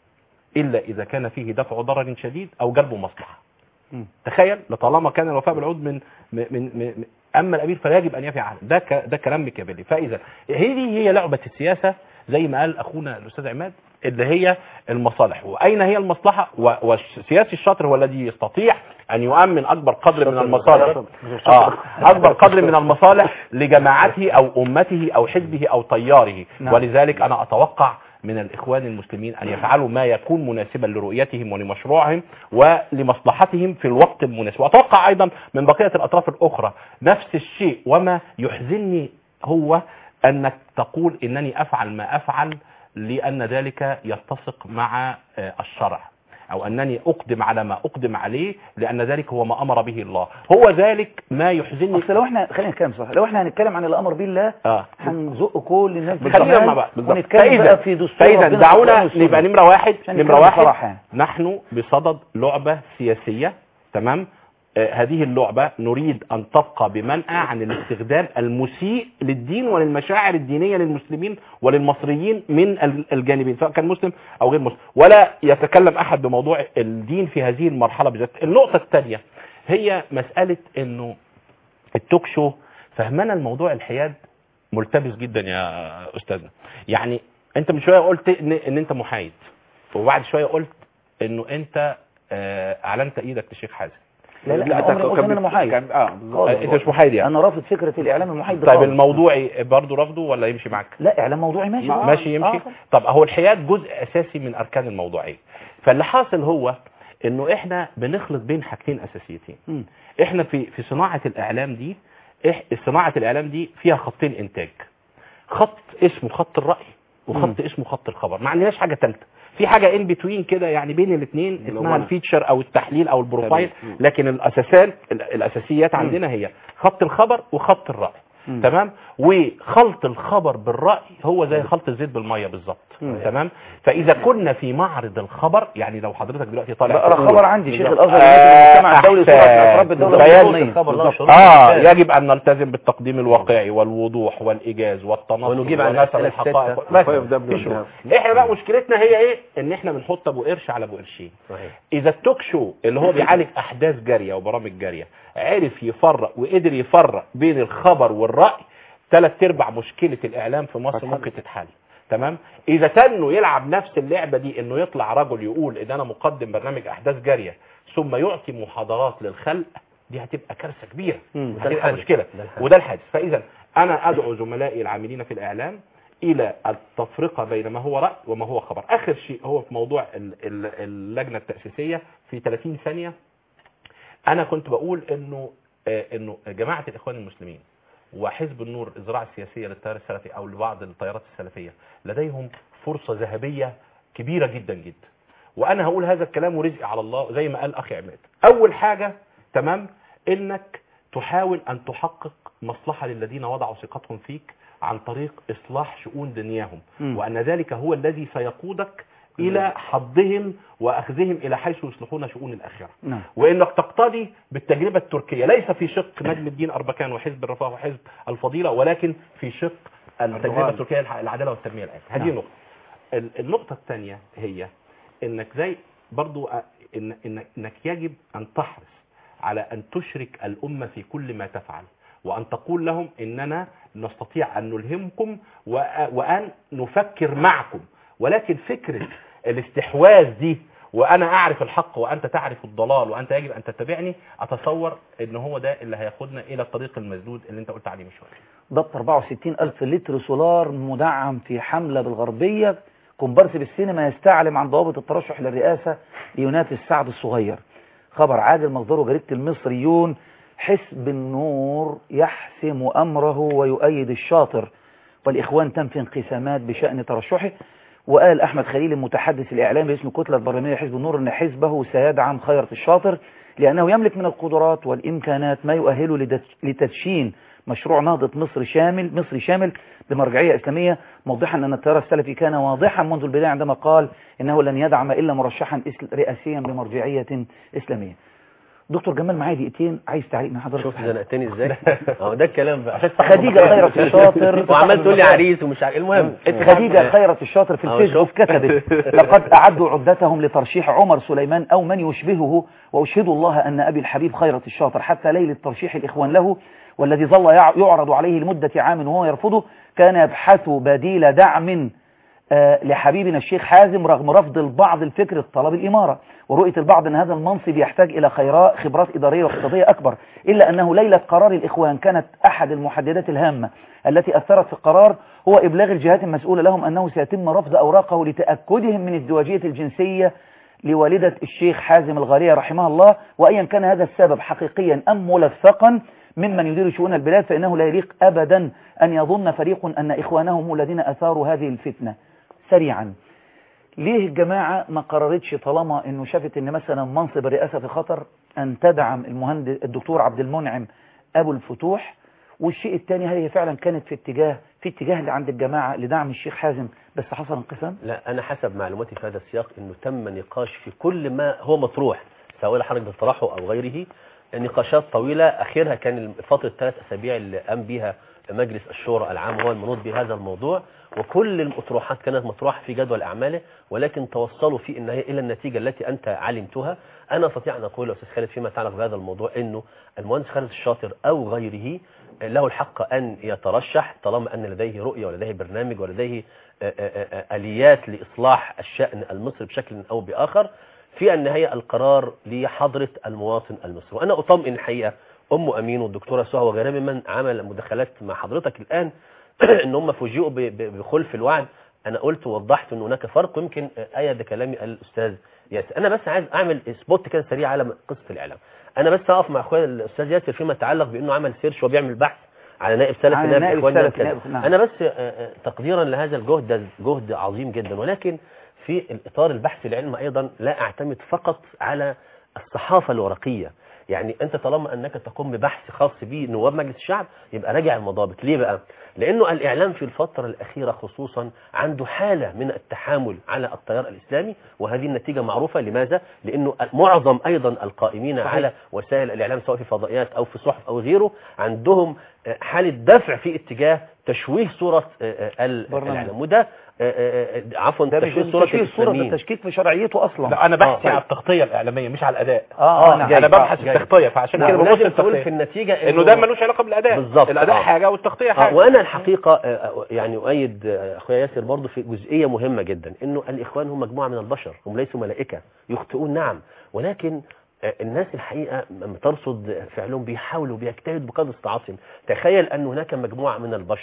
الا اذا كان فيه دفع ضرر شديد او جلب مصلحه مم. تخيل لطالما كان الوفاء بالعهود من من من, من اما الامير فلا يجب ان يفي عهدا ده ك- ده كلام ميكافيلي فاذا هذه هي لعبه السياسه زي ما قال اخونا الاستاذ عماد اللي هي المصالح واين هي المصلحه و- والسياسي الشاطر هو الذي يستطيع ان يؤمن اكبر قدر من المصالح اه اكبر قدر من المصالح لجماعته او امته او حزبه او تياره نعم. ولذلك انا اتوقع من الاخوان المسلمين ان يفعلوا ما يكون مناسبا لرؤيتهم ولمشروعهم ولمصلحتهم في الوقت المناسب واتوقع ايضا من بقيه الاطراف الاخرى نفس الشيء وما يحزنني هو انك تقول انني افعل ما افعل لان ذلك يتسق مع آه، الشرع او انني اقدم على ما اقدم عليه لان ذلك هو ما امر به الله هو ذلك ما يحزنني اصل لو احنا خلينا نتكلم صح لو احنا هنتكلم عن الامر بالله اه هنزق كل الناس دي خلينا كمان مع بعض بالظبط. ونتكلم فإذا- بقى في دستور فاذا ربنا دعونا والقرآن والسنة. نبقى نمره واحد عشان نمره نتكلم واحد بصراحة يعني. نحن بصدد لعبه سياسيه تمام آه، هذه اللعبة نريد أن تبقى بمنأى عن الاستخدام المسيء للدين وللمشاعر الدينية للمسلمين وللمصريين من ال- الجانبين سواء كان مسلم أو غير مسلم ولا يتكلم أحد بموضوع الدين في هذه المرحلة بالذات النقطة الثانية هي مسألة أنه التوك شو فهمنا الموضوع الحياد ملتبس جدا يا أستاذنا يعني أنت من شوية قلت إن, إن أنت محايد وبعد شوية قلت إنه أنت آه، أعلنت إيدك لشيخ حازم لا لا انا عمري ما قلت ان انا محايد كان اه بالظبط. خالص. انت مش محايد يعني انا رافض فكره الاعلام المحايد ده طيب خالص. الموضوعي برضه رافضه ولا يمشي معاك لا اعلام موضوعي ماشي ما- آه. ماشي يمشي آه. طب هو الحياد جزء اساسي من اركان الموضوعيه فاللي حاصل هو انه احنا بنخلط بين حاجتين اساسيتين مم. احنا في في صناعه الاعلام دي إح صناعه الاعلام دي فيها خطين انتاج خط اسمه خط الراي وخط اسمه خط الخبر ما عندناش حاجه ثالثه في حاجه ان بتوين كده يعني بين الاثنين اسمها ملونة. الفيتشر او التحليل او البروفايل تمام. لكن الاساسات ال- الاساسيات عندنا هي خط الخبر وخط الراي مم. تمام وخلط الخبر بالراي هو زي خلط الزيت بالميه بالظبط مم. تمام فاذا كنا في معرض الخبر يعني لو حضرتك دلوقتي طالع بقرا تقول- خبر عندي شيخ الازهر آه، المجتمع الدولي سرعه أحسن. الاطراف الدوله فيجب- الوطنيه الخبر له شروط اه وممتاز. يجب ان نلتزم بالتقديم الواقعي والوضوح والايجاز والتنصت ونجيب على ونسب الأسئلة الحقائق الستة. بس طيب ده في شروط. بالله. احنا بقى مشكلتنا هي ايه ان احنا بنحط ابو قرش على ابو قرشين صحيح اذا التوك شو اللي هو بيعالج احداث جاريه وبرامج جاريه عرف يفرق وقدر يفرق بين الخبر والراي ثلاث ارباع مشكله الاعلام في مصر ممكن تتحل تمام اذا تنوا يلعب نفس اللعبه دي انه يطلع رجل يقول ان انا مقدم برنامج احداث جاريه ثم يعطي محاضرات للخلق دي هتبقى كارثه كبيره مم. ده هتبقى الحادث. مشكله ده الحادث. وده الحادث فاذا انا ادعو زملائي العاملين في الاعلام الى التفرقه بين ما هو راي وما هو خبر اخر شيء هو في موضوع ال- ال- اللجنه التاسيسيه في 30 ثانيه انا كنت بقول انه آه، انه جماعه الاخوان المسلمين وحزب النور الزراعه السياسيه للتيار السلفي او لبعض التيارات السلفيه لديهم فرصه ذهبيه كبيره جدا جدا وانا هقول هذا الكلام ورزقي على الله زي ما قال اخي عماد اول حاجه تمام انك تحاول ان تحقق مصلحه للذين وضعوا ثقتهم فيك عن طريق اصلاح شؤون دنياهم مم. وان ذلك هو الذي سيقودك الى حظهم واخذهم الى حيث يصلحون شؤون الاخره نعم وانك تقتدي بالتجربه التركيه ليس في شق نجم الدين اربكان وحزب الرفاه وحزب الفضيله ولكن في شق التجربه أردوغان. التركيه الح- العداله والتنميه الان هذه نعم. نقطه ال- النقطه الثانيه هي انك زي برضو أ- إن إن انك يجب ان تحرص على ان تشرك الامه في كل ما تفعل وان تقول لهم اننا نستطيع ان نلهمكم وأ- وان نفكر معكم ولكن فكره الاستحواذ دي وانا اعرف الحق وانت تعرف الضلال وانت يجب ان تتبعني اتصور ان هو ده اللي هياخدنا الى الطريق المسدود اللي انت قلت عليه من شويه ضبط 64 ألف لتر سولار مدعم في حملة بالغربية كومبارس بالسينما يستعلم عن ضوابط الترشح للرئاسة لينافس سعد الصغير خبر عاجل مصدره جريدة المصريون حزب النور يحسم أمره ويؤيد الشاطر والإخوان تنفي انقسامات بشأن ترشحه وقال أحمد خليل المتحدث الإعلامي باسم الكتلة البرلمانية حزب النور أن حزبه سيدعم خيرة الشاطر لأنه يملك من القدرات والإمكانات ما يؤهله لدت- لتدشين مشروع نهضة مصر شامل مصري شامل بمرجعية إسلامية موضحا أن التيار السلفي كان واضحا منذ البداية عندما قال إنه لن يدعم إلا مرشحا إسل- رئاسيا بمرجعية إسلامية دكتور جمال معايا دقيقتين عايز تعليق من حضرتك شوف زنقتني ازاي اهو ده الكلام بقى خديجة خيرت الشاطر وعمال تقول لي عريس ومش عارف المهم خديجة خيرت الشاطر في أهو الفيسبوك شوف. كتبت لقد أعدوا عدتهم لترشيح عمر سليمان أو من يشبهه وأشهد الله أن أبي الحبيب خيرت الشاطر حتى ليلة ترشيح الإخوان له والذي ظل يع- يعرض عليه لمدة عام وهو يرفضه كان يبحث بديل دعم آه، لحبيبنا الشيخ حازم رغم رفض البعض الفكر طلب الإمارة ورؤية البعض أن هذا المنصب يحتاج إلى خيراء خبرات إدارية واقتصادية أكبر إلا أنه ليلة قرار الإخوان كانت أحد المحددات الهامة التي أثرت في القرار هو إبلاغ الجهات المسؤولة لهم أنه سيتم رفض أوراقه لتأكدهم من ازدواجية الجنسية لوالدة الشيخ حازم الغالية رحمها الله وأيا كان هذا السبب حقيقيا أم ملفقا ممن يدير شؤون البلاد فإنه لا يليق أبدا أن يظن فريق أن إخوانهم الذين أثاروا هذه الفتنة سريعا ليه الجماعة ما قررتش طالما انه شافت ان مثلا منصب الرئاسة في خطر ان تدعم المهندس الدكتور عبد المنعم ابو الفتوح والشيء الثاني هل هي فعلا كانت في اتجاه في اتجاه اللي عند الجماعة لدعم الشيخ حازم بس حصل انقسام لا انا حسب معلوماتي في هذا السياق انه تم نقاش في كل ما هو مطروح سواء حركه الطرح او غيره نقاشات طويله اخرها كان فتره ثلاث اسابيع اللي قام بها مجلس الشورى العام هو المنوط بهذا الموضوع وكل المطروحات كانت مطروحه في جدول اعماله ولكن توصلوا في النهايه الى النتيجه التي انت علمتها انا استطيع ان اقول يا استاذ خالد فيما يتعلق بهذا الموضوع انه المهندس خالد الشاطر او غيره له الحق ان يترشح طالما ان لديه رؤيه ولديه برنامج ولديه آه، آه، آه، اليات لاصلاح الشان المصري بشكل او باخر في النهايه القرار لحضره المواطن المصري وانا اطمئن الحقيقه ام امين والدكتوره سهى وغيرها ممن عمل مداخلات مع حضرتك الان ان هم فوجئوا ب- ب- بخلف الوعد انا قلت ووضحت ان هناك فرق يمكن ايد كلامي الاستاذ ياسر انا بس عايز اعمل سبوت كده سريع على قصه الاعلام انا بس اقف مع اخويا الاستاذ ياسر فيما يتعلق بانه عمل سيرش وبيعمل بحث على نائب سلفي على نائب نائب اخواننا سلفي، كذا. نائب- نعم. انا بس آه، آه، تقديرا لهذا الجهد ده جهد عظيم جدا ولكن في الاطار البحث العلمي ايضا لا اعتمد فقط على الصحافه الورقيه يعني انت طالما انك تقوم ببحث خاص به نواب مجلس الشعب يبقى راجع المضابط ليه بقى لانه الاعلام في الفتره الاخيره خصوصا عنده حاله من التحامل على التيار الاسلامي وهذه النتيجه معروفه لماذا لانه معظم ايضا القائمين صحيح. على وسائل الاعلام سواء في فضائيات او في صحف او غيره عندهم آه، حاله دفع في اتجاه تشويه صوره آه، آه، ال- برنامج. الاعلام وده آه، آه، آه، عفوا ده تشويه مش صوره تشكيك صورة الاسلاميين التشكيك في شرعيته اصلا لا انا بحثي آه. على التغطيه الاعلاميه مش على الاداء اه, آه، نعم. جاي. انا ببحث جاي. التغطيه فعشان كده نعم، ببص لازم تقول في التغطيه النتيجه انه ده ملوش علاقه بالاداء بالظبط. الاداء آه. حاجه والتغطيه آه، حاجه وانا الحقيقه آه، آه، يعني اؤيد آه، اخويا ياسر برضو في جزئيه مهمه جدا انه الاخوان هم مجموعه من البشر هم ليسوا ملائكه يخطئون نعم ولكن آه، الناس الحقيقه لما ترصد فعلهم بيحاولوا بيجتهدوا بقدر استطاعتهم تخيل ان هناك مجموعه من البشر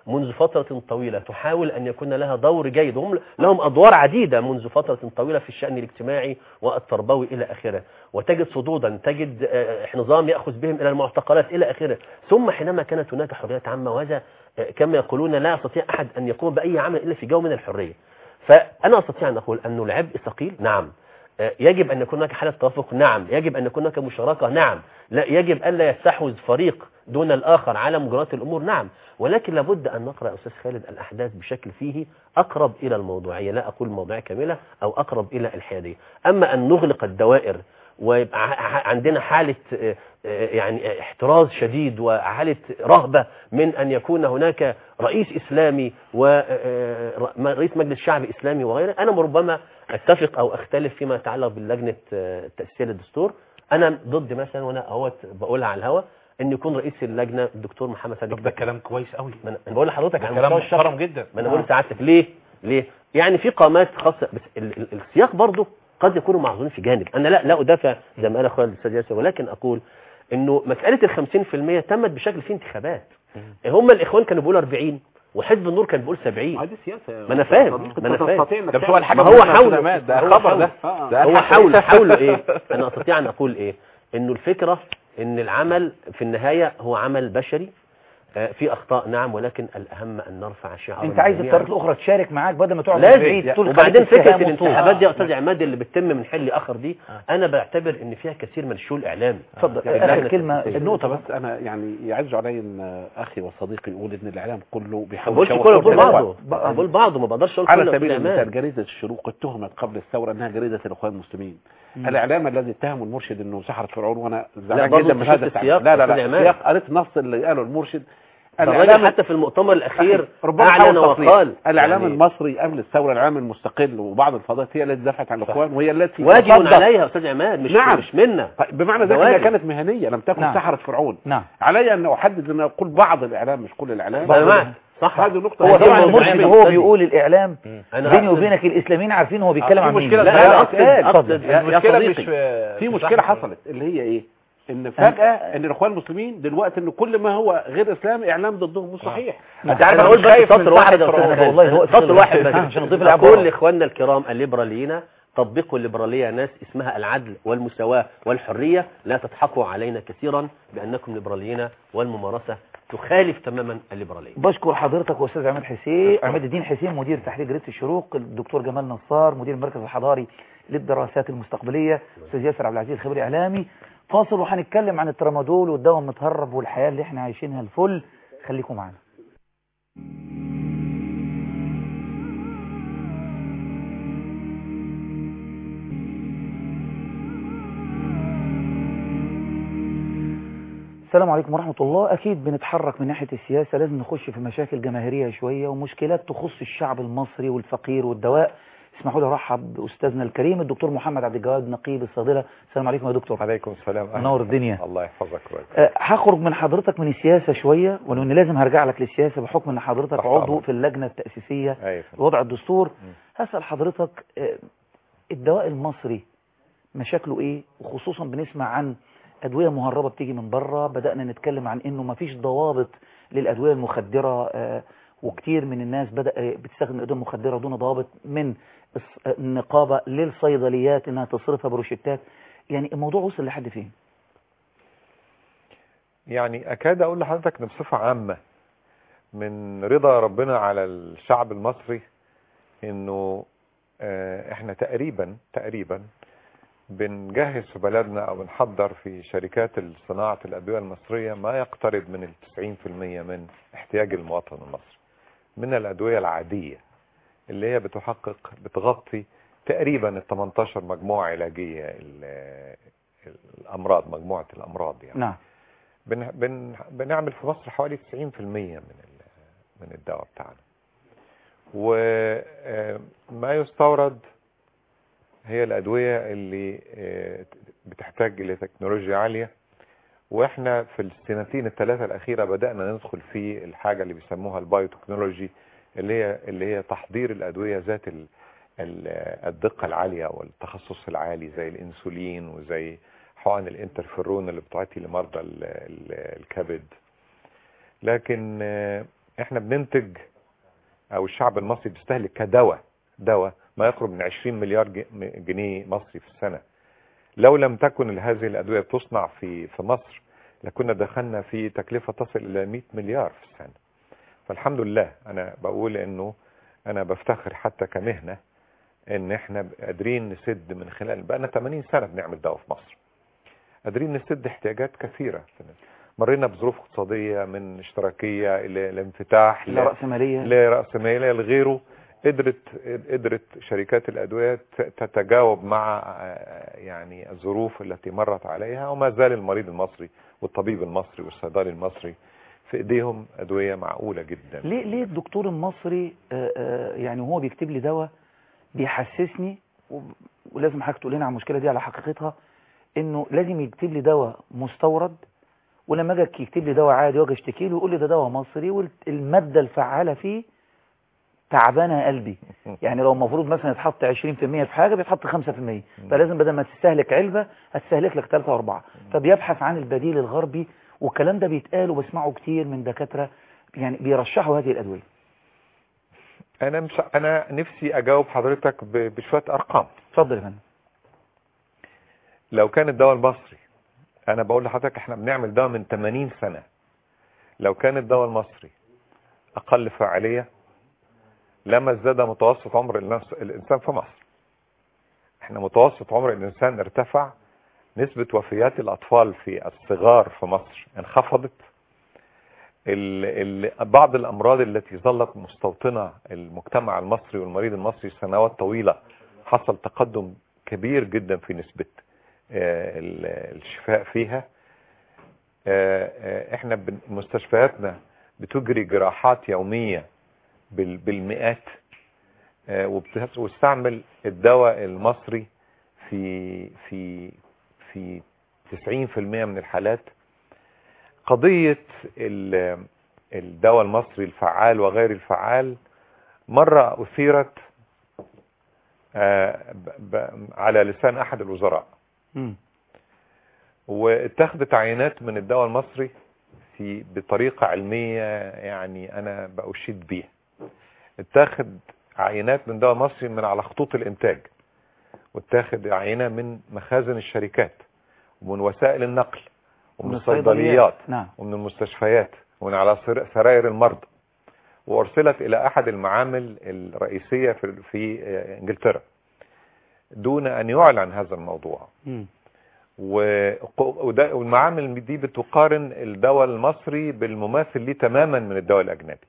منذ فترة طويلة تحاول أن يكون لها دور جيد هم لهم أدوار عديدة منذ فترة طويلة في الشأن الاجتماعي والتربوي إلى آخره وتجد صدودا تجد آه، نظام يأخذ بهم إلى المعتقلات إلى آخره ثم حينما كانت هناك حريات عامة وهذا آه، كما يقولون لا يستطيع أحد أن يقوم بأي عمل إلا في جو من الحرية فأنا أستطيع أن أقول أن العبء ثقيل نعم آه، يجب أن يكون هناك حالة توافق نعم يجب أن يكون هناك مشاركة نعم لا يجب ألا يستحوذ فريق دون الآخر على مجريات الأمور نعم ولكن لابد أن نقرأ يا أستاذ خالد الأحداث بشكل فيه أقرب إلى الموضوعية لا أقول موضوعية كاملة أو أقرب إلى الحيادية أما أن نغلق الدوائر ويبقى ع- ع- عندنا حالة آه، آه، يعني احتراز شديد وحالة رهبة من أن يكون هناك رئيس إسلامي ورئيس مجلس شعب إسلامي وغيره أنا ربما أتفق أو أختلف فيما يتعلق باللجنة آه، تأسيس للدستور أنا ضد مثلا وأنا أهوت بقولها على الهوا أن يكون رئيس اللجنة الدكتور محمد صادق طب ده كلام كويس قوي ما أنا أنا بقول لحضرتك ده على كلام مستوى الشخص محترم جدا ما انا بقول لسعادتك ليه ليه يعني في قامات خاصه بس ال ال السياق برضه قد يكونوا معظومين في جانب انا لا لا ادافع زي ما قال اخويا الاستاذ ياسر ولكن اقول انه مساله ال 50% تمت بشكل فيه انتخابات هم الاخوان كانوا بيقولوا 40 وحزب النور كان بيقول 70 هذه سياسه ما أنا فاهم، ما أنا فاهم. تستطيع إنك ده مش هو تعمل- الحاجة ما هو مهمة يا حاول أستاذ عماد، ده هو خبر حاول. ده آه. ده هو أبحث حاول إيه؟ حاول ايه انا استطيع ان اقول ايه انه الفكره ان العمل في النهايه هو عمل بشري آه، في اخطاء نعم ولكن الاهم ان نرفع شعار انت عايز الجميع. الطريقه الاخرى تشارك معاك بدل ما تقعد لازم بعيد طول وبعدين خليك فكره اتهام وطول. الانتخابات دي يا آه. استاذ عماد اللي بتتم من حل لاخر دي انا بعتبر ان فيها كثير من الشو الاعلامي اتفضل يعني اخر اللجنة كلمه التأسيسية. النقطة بس أنا يعني يعز علي إن أخي وصديقي يقول إن الإعلام كله ما بيحاول بقولش يشوه كله بقول صورة بعضه الإخوان. بقول بعضه ما بقدرش اقول على كله سبيل في المثال الأمان. جريدة الشروق اتهمت قبل الثورة أنها جريدة الإخوان المسلمين مم. الإعلام الذي اتهموا المرشد أنه سحرة فرعون وأنا زعلان برضه جدا من أنت هذا شفت التعبير. السياق لا لا أستاذ لا عماد. السياق قريت نص اللي قاله المرشد الراجل حتى في المؤتمر الاخير ربما اعلن حاول تصليح. وقال الاعلام يعني المصري قبل الثوره الاعلام المستقل وبعض الفضائيات هي التي دفعت عن الاخوان وهي التي واجب تصدت. عليها يا استاذ عماد مش نعم. مش منا طيب بمعنى ده ذلك انها واجب. كانت مهنيه لم تكن نعم. سحره فرعون نعم علي ان احدد ان اقول بعض الاعلام مش كل الاعلام انا معك صح هذه النقطه هو هذه طبعا هذه المرشد الإعلام هو الأستاذي. بيقول الاعلام أنا بيني أقصد- وبينك الاسلاميين عارفين هو بيتكلم في عن مين مشكلة لا لا، انا اتقال. اقصد اتفضل. اقصد يا يا المشكلة صديقي مش في في مش مشكله أحمد. حصلت اللي هي ايه ان فجاه ان الاخوان المسلمين دلوقتي ان كل ما هو غير اسلامي اعلام ضدهم مش صحيح انت عارف انا انا اقول مش بس خايف من سطر واحد يا سحرة استاذ فرعون. والله هو خالد. سطر واحد بس عشان نضيف العبارة. اقول لاخواننا الكرام الليبراليين طبقوا الليبراليه ناس اسمها العدل والمساواه والحريه لا تضحكوا علينا كثيرا بانكم ليبراليين والممارسه تخالف تماما الليبراليه بشكر حضرتك واستاذ عماد حسين عماد الدين حسين مدير تحرير جريده الشروق الدكتور جمال نصار مدير المركز الحضاري للدراسات المستقبليه استاذ ياسر عبد العزيز خبير اعلامي فاصل وهنتكلم عن الترامادول والدواء المتهرب والحياه اللي احنا عايشينها الفل خليكم معانا السلام عليكم ورحمة الله أكيد بنتحرك من ناحية السياسة لازم نخش في مشاكل جماهيرية شوية ومشكلات تخص الشعب المصري والفقير والدواء اسمحوا لي ارحب باستاذنا الكريم الدكتور محمد عبد الجواد نقيب الصيدله السلام عليكم يا دكتور عليكم السلام أهلا. منور الدنيا الله يحفظك ويرزقك. أه، هخرج من حضرتك من السياسة شوية ولو ان لازم هرجع لك للسياسة بحكم ان حضرتك تحت عضو أمرك. في اللجنة التأسيسية أيوة. لوضع الدستور هسأل حضرتك أه، الدواء المصري مشاكله ايه وخصوصا بنسمع عن ادوية مهربة بتيجي من بره بدأنا نتكلم عن انه مفيش ضوابط للادوية المخدرة أه، وكتير من الناس بدأ أه، بتستخدم الادوية المخدرة دون ضوابط من الص- النقابة للصيدليات انها تصرفها بروشتات يعني الموضوع وصل لحد فين يعني أكاد أقول لحضرتك إن بصفة عامة من رضا ربنا على الشعب المصري إنه آه، إحنا تقريبا تقريبا بنجهز في بلدنا أو بنحضر في شركات صناعة الأدوية المصرية ما يقترب من التسعين في المية من احتياج المواطن المصري من الأدوية العادية اللي هي بتحقق بتغطي تقريبا ال 18 مجموعة علاجية ال- الأمراض مجموعة الأمراض يعني نعم بن بن بنعمل في مصر حوالي 90% من ال- من الدواء بتاعنا وما يستورد هي الأدوية اللي آه، بتحتاج إلى تكنولوجيا عالية واحنا في السنتين الثلاثة الأخيرة بدأنا ندخل في الحاجة اللي بيسموها البايوتكنولوجي اللي هي اللي هي تحضير الأدوية ذات ال- ال- الدقة العالية والتخصص العالي زي الإنسولين وزي حقن الانترفيرون اللي بتعطي لمرضى ال- ال- الكبد لكن آه، احنا بننتج او الشعب المصري بيستهلك كدواء دواء ما يقرب من 20 مليار ج- جنيه مصري في السنة لو لم تكن هذه الأدوية تصنع في في مصر لكنا دخلنا في تكلفة تصل إلى 100 مليار في السنة فالحمد لله أنا بقول إنه أنا بفتخر حتى كمهنة إن إحنا قادرين نسد من خلال بقى 80 سنة بنعمل دواء في مصر قادرين نسد احتياجات كثيرة مرينا بظروف اقتصادية من اشتراكية إلى الانفتاح لا رأسمالية لرأسمالية لغيره قدرت قدرت شركات الأدوية ت- تتجاوب مع آه، يعني الظروف التي مرت عليها وما زال المريض المصري والطبيب المصري والصيدلي المصري في ايديهم أدوية معقولة جدا ليه ليه الدكتور المصري آه، آه، يعني وهو بيكتب لي دواء بيحسسني و- ولازم حضرتك تقول لنا على المشكله دي على حقيقتها انه لازم يكتب لي دواء مستورد ولما اجي يكتب لي دواء عادي واجي اشتكي له يقول لي ده دواء مصري والماده الفعاله فيه تعبانه يا قلبي يعني لو المفروض مثلا يتحط 20% في حاجه بيتحط 5% فلازم بدل ما تستهلك علبه هتستهلك لك 3 و4 فبيبحث عن البديل الغربي والكلام ده بيتقال وبسمعه كتير من دكاتره يعني بيرشحوا هذه الادويه أنا مش أنا نفسي أجاوب حضرتك ب- بشوية أرقام اتفضل يا فندم لو كان الدواء المصري انا بقول لحضرتك احنا بنعمل دواء من 80 سنة لو كان الدواء المصري اقل فاعلية لما ازداد متوسط عمر الناس- الانسان في مصر احنا متوسط عمر الانسان ارتفع نسبة وفيات الاطفال في الصغار في مصر انخفضت ال ال بعض الامراض التي ظلت مستوطنة المجتمع المصري والمريض المصري سنوات طويلة حصل تقدم كبير جدا في نسبة آه، ال- الشفاء فيها آه، آه، احنا بن- مستشفياتنا بتجري جراحات يومية بال- بالمئات آه، وبت- وتستعمل الدواء المصري في في في 90% من الحالات قضية ال- الدواء المصري الفعال وغير الفعال مرة أثيرت آه، ب- ب- على لسان أحد الوزراء مم. واتخذت عينات من الدواء المصري في بطريقة علمية يعني أنا بأشيد بيها اتاخد عينات من الدواء المصري من على خطوط الإنتاج واتاخد عينة من مخازن الشركات ومن وسائل النقل ومن من الصيدليات نعم ومن المستشفيات ومن على سر- سراير المرضى وارسلت الى احد المعامل الرئيسيه في في انجلترا دون ان يعلن هذا الموضوع مم. وق- وده- والمعامل دي بتقارن الدواء المصري بالمماثل ليه تماما من الدواء الاجنبي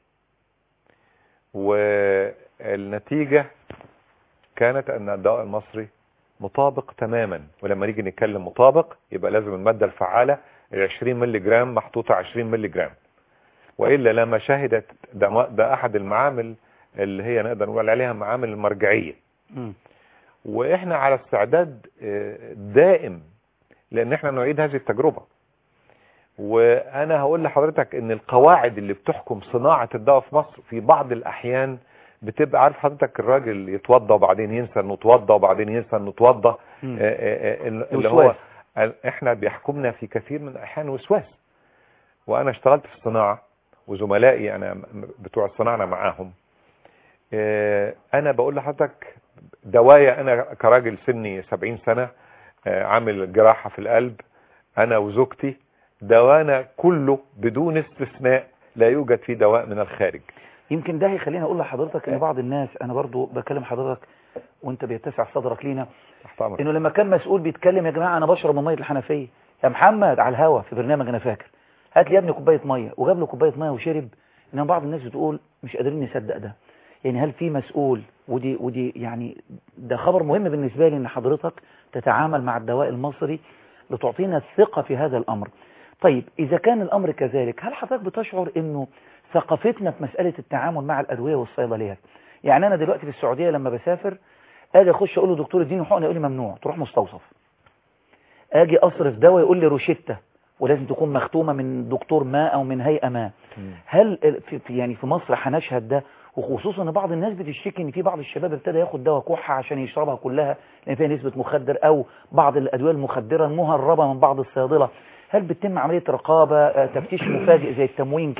والنتيجه كانت ان الدواء المصري مطابق تماما ولما نيجي نتكلم مطابق يبقى لازم الماده الفعاله ال 20 مللي جرام محطوطه 20 مللي جرام والا لما شهدت ده, ما- ده احد المعامل اللي هي نقدر نقول عليها معامل المرجعيه مم. واحنا على استعداد آه، دائم لان احنا نعيد هذه التجربه وانا هقول لحضرتك ان القواعد اللي بتحكم صناعه الدواء في مصر في بعض الاحيان بتبقى عارف حضرتك الراجل يتوضى وبعدين ينسى انه اتوضى وبعدين ينسى انه اتوضى مم. آه، آه، آه، اللي هو وسواس. احنا بيحكمنا في كثير من الاحيان وسواس وانا اشتغلت في الصناعه وزملائي انا م- بتوع الصناعه أنا معاهم آه، انا بقول لحضرتك دوايا انا كراجل سني 70 سنه آه، عامل جراحه في القلب انا وزوجتي دوانا كله بدون استثناء لا يوجد فيه دواء من الخارج يمكن ده هيخليني اقول لحضرتك ان بعض الناس انا برضو بكلم حضرتك وانت بيتسع صدرك لينا تحت امرك انه لما كان مسؤول بيتكلم يا جماعه انا بشرب من ميه الحنفيه يا محمد على الهوا في برنامج انا فاكر هات لي يا ابني كوبايه ميه وجاب له كوبايه ميه وشرب انما بعض الناس بتقول مش قادرين نصدق ده يعني هل في مسؤول ودي ودي يعني ده خبر مهم بالنسبه لي ان حضرتك تتعامل مع الدواء المصري لتعطينا الثقه في هذا الامر طيب اذا كان الامر كذلك هل حضرتك بتشعر انه ثقافتنا في مساله التعامل مع الادويه والصيدليات يعني انا دلوقتي في السعوديه لما بسافر اجي اخش اقول له دكتور اديني حقنه يقول لي ممنوع تروح مستوصف اجي اصرف دواء يقول لي روشته ولازم تكون مختومه من دكتور ما او من هيئه ما هل ال- في في- يعني في مصر هنشهد ده وخصوصا ان بعض الناس بتشتكي ان في بعض الشباب ابتدى ياخد دواء كحه عشان يشربها كلها لان فيها نسبه مخدر او بعض الادويه المخدره المهربه من بعض الصيادله هل بتتم عمليه رقابه آه، تفتيش مفاجئ زي التموين كده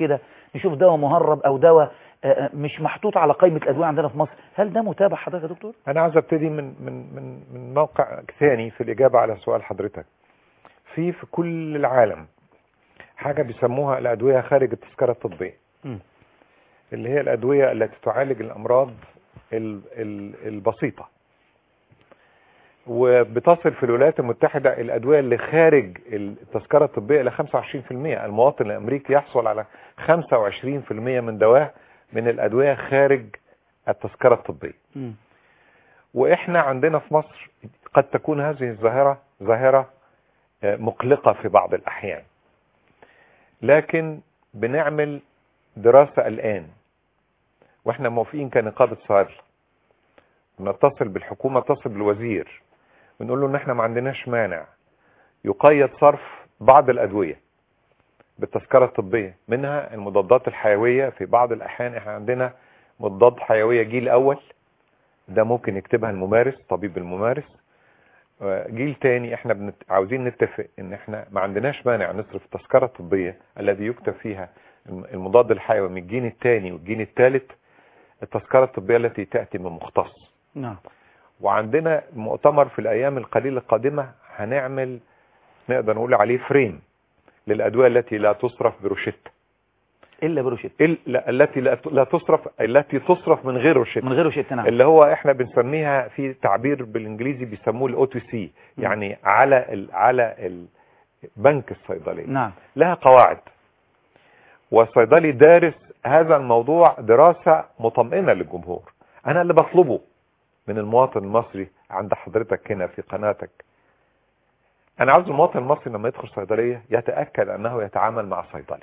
نشوف دواء مهرب او دواء آه، آه، مش محطوط على قائمه الادويه عندنا في مصر هل ده متابع حضرتك يا دكتور انا عايز ابتدي من من من من موقع ثاني في الاجابه على سؤال حضرتك في في كل العالم حاجه بيسموها الادويه خارج التذكره الطبيه مم. اللي هي الادويه التي تعالج الامراض ال- ال- البسيطه وبتصل في الولايات المتحده الادويه اللي خارج التذكره الطبيه الى 25% المواطن الامريكي يحصل على 25% من دواه من الادويه خارج التذكره الطبيه مم. واحنا عندنا في مصر قد تكون هذه الظاهرة ظاهرة آه، مقلقة في بعض الأحيان لكن بنعمل دراسة الآن واحنا موافقين كنقابة صيدلة نتصل بالحكومة نتصل بالوزير ونقول له ان احنا ما عندناش مانع يقيد صرف بعض الأدوية بالتذكرة الطبية منها المضادات الحيوية في بعض الأحيان احنا عندنا مضاد حيوية جيل أول ده ممكن يكتبها الممارس طبيب الممارس آه، جيل تاني احنا بنت... عاوزين نتفق ان احنا ما عندناش مانع نصرف التذكرة الطبية الذي يكتب فيها الم- المضاد الحيوي من الجيل الثاني والجيل الثالث التذكرة الطبية التي تأتي من مختص نعم وعندنا مؤتمر في الأيام القليلة القادمة هنعمل نقدر نقول عليه فريم للأدوية التي لا تصرف بروشتة الا بروشيت ال- لا- التي لا لا تصرف التي تصرف من غير روشتة من غير روشيت نعم اللي هو احنا بنسميها في تعبير بالانجليزي بيسموه الاو تو سي يعني على ال على ال بنك الصيدليه نعم لها قواعد والصيدلي دارس هذا الموضوع دراسه مطمئنه للجمهور انا اللي بطلبه من المواطن المصري عند حضرتك هنا في قناتك انا عاوز المواطن المصري لما يدخل صيدليه يتاكد انه يتعامل مع صيدلي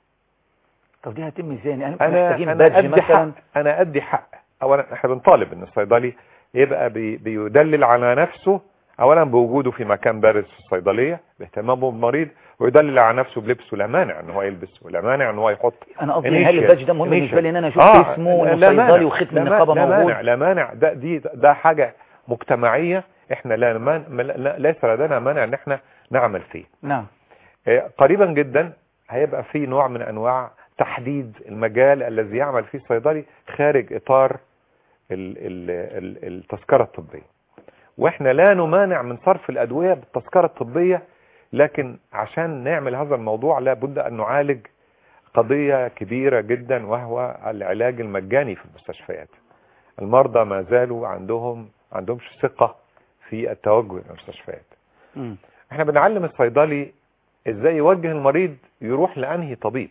طب دي هتتم ازاي يعني انا محتاجين انا بادج ادي مثلا حق انا ادي حق اولا احنا بنطالب ان الصيدلي يبقى بي بيدلل على نفسه اولا بوجوده في مكان بارز في الصيدليه باهتمامه بالمريض ويدلل على نفسه بلبسه لا مانع ان هو يلبس ولا مانع ان هو يحط انا قصدي initial- هل البادج ده مهم initial. بالنسبه لي ان انا اشوف آه، اسمه لا انه مانع، صيدلي وختم لا النقابه لا موجود مانع لا مانع ده دي ده حاجه مجتمعيه احنا لا, مان لا ليس لدينا مانع ان احنا نعمل فيه نعم آه، قريبا جدا هيبقى في نوع من انواع تحديد المجال الذي يعمل فيه الصيدلي خارج اطار ال- ال- ال- التذكره الطبيه واحنا لا نمانع من صرف الادويه بالتذكره الطبيه لكن عشان نعمل هذا الموضوع لابد ان نعالج قضيه كبيره جدا وهو العلاج المجاني في المستشفيات المرضى ما زالوا عندهم عندهمش ثقه في التوجه الى المستشفيات مم. احنا بنعلم الصيدلي ازاي يوجه المريض يروح لانهي طبيب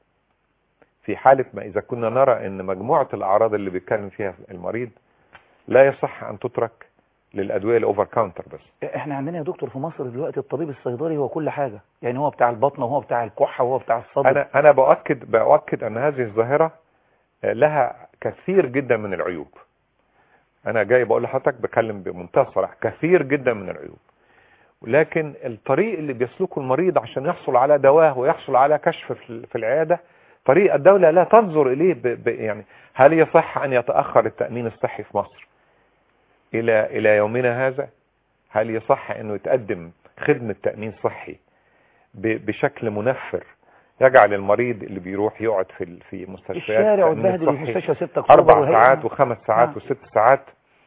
في حالة ما اذا كنا نرى ان مجموعة الاعراض اللي بيتكلم فيها المريض لا يصح ان تترك للادوية الاوفر كاونتر بس احنا عندنا يا دكتور في مصر دلوقتي الطبيب الصيدلي هو كل حاجه يعني هو بتاع البطن وهو بتاع الكحه وهو بتاع الصدر انا انا باكد باكد ان هذه الظاهرة آه، لها كثير جدا من العيوب انا جاي بقول لحضرتك بكلم بمنتهى الصراحة كثير جدا من العيوب لكن الطريق اللي بيسلكه المريض عشان يحصل على دواء ويحصل على كشف في في العيادة طريق الدولة لا تنظر إليه ب ب يعني هل يصح أن يتأخر التأمين الصحي في مصر إلى إلى يومنا هذا هل يصح أنه يتقدم خدمة تأمين صحي ب بشكل منفر يجعل المريض اللي بيروح يقعد في ال- في مستشفيات الشارع التأمين وتبهدل الصحي المستشفى 6 اكتوبر أربع وهي- ساعات وخمس ساعات نعم. وست ساعات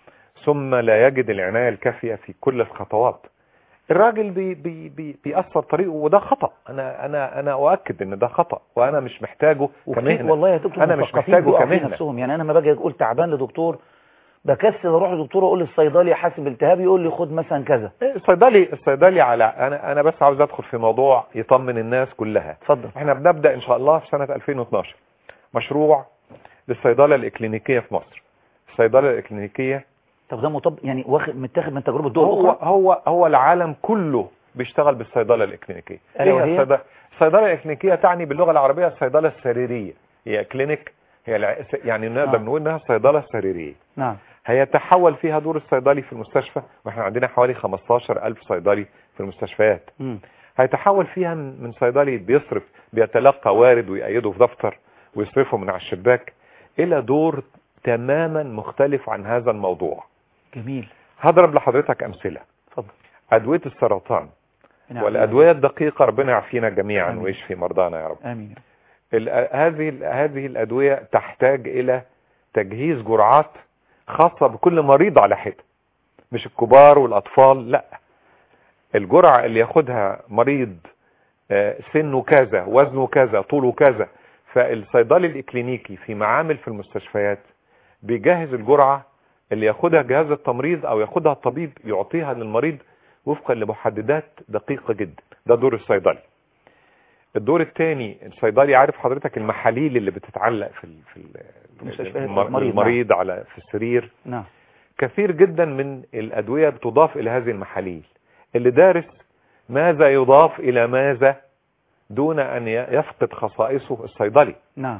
ثم لا يجد العناية الكافية في كل الخطوات الراجل بي بي بي بيأثر طريقه وده خطأ أنا أنا أنا أؤكد إن ده خطأ وأنا مش محتاجه وكتير كمهنة والله يا دكتور أنا مش مثقفين محتاجه بيقعوا في كمهنة نفسهم يعني انا لما باجي اقول تعبان لدكتور بكسل اروح لدكتور اقول للصيدلي حاسب التهاب يقول لي خد مثلا كذا الصيدلي الصيدلي على أنا أنا بس عاوز أدخل في موضوع يطمن الناس كلها اتفضل احنا بنبدأ إن شاء الله في سنة 2012 مشروع للصيدلة الإكلينيكية في مصر الصيدلة الإكلينيكية طب ده مطب يعني واخد متاخد من تجربه الدول هو الاخرى هو هو العالم كله بيشتغل بالصيدله الاكلينيكيه ألا ايه وهي؟ هي الصيدله الصيدله الاكلينيكيه تعني باللغه العربيه الصيدله السريريه هي كلينيك هي الع- يعني نقدر آه. نقول انها صيدله سريريه نعم هيتحول فيها دور الصيدلي في المستشفى واحنا عندنا حوالي 15000 صيدلي في المستشفيات مم. هيتحول فيها من من صيدلي بيصرف بيتلقى وارد ويأيده في دفتر ويصرفه من على الشباك الى دور تماما مختلف عن هذا الموضوع جميل هضرب لحضرتك امثله اتفضل ادويه السرطان نعم. والادويه الدقيقه ربنا يعافينا جميعا آمين. ويشفي مرضانا يا رب امين ال- هذه ال- هذه الادويه تحتاج الى تجهيز جرعات خاصه بكل مريض على حده مش الكبار والاطفال لا الجرعه اللي ياخدها مريض آه، سنه كذا وزنه كذا طوله كذا فالصيدلي الاكلينيكي في معامل في المستشفيات بيجهز الجرعه اللي ياخدها جهاز التمريض او ياخدها الطبيب يعطيها للمريض وفقا لمحددات دقيقه جدا ده دور الصيدلي الدور الثاني الصيدلي عارف حضرتك المحاليل اللي بتتعلق في ال- في ال- مستشفيات المر- المريض، المريض على في السرير نعم كثير جدا من الأدوية بتضاف إلى هذه المحاليل اللي دارس ماذا يضاف إلى ماذا دون أن ي- يفقد خصائصه الصيدلي نعم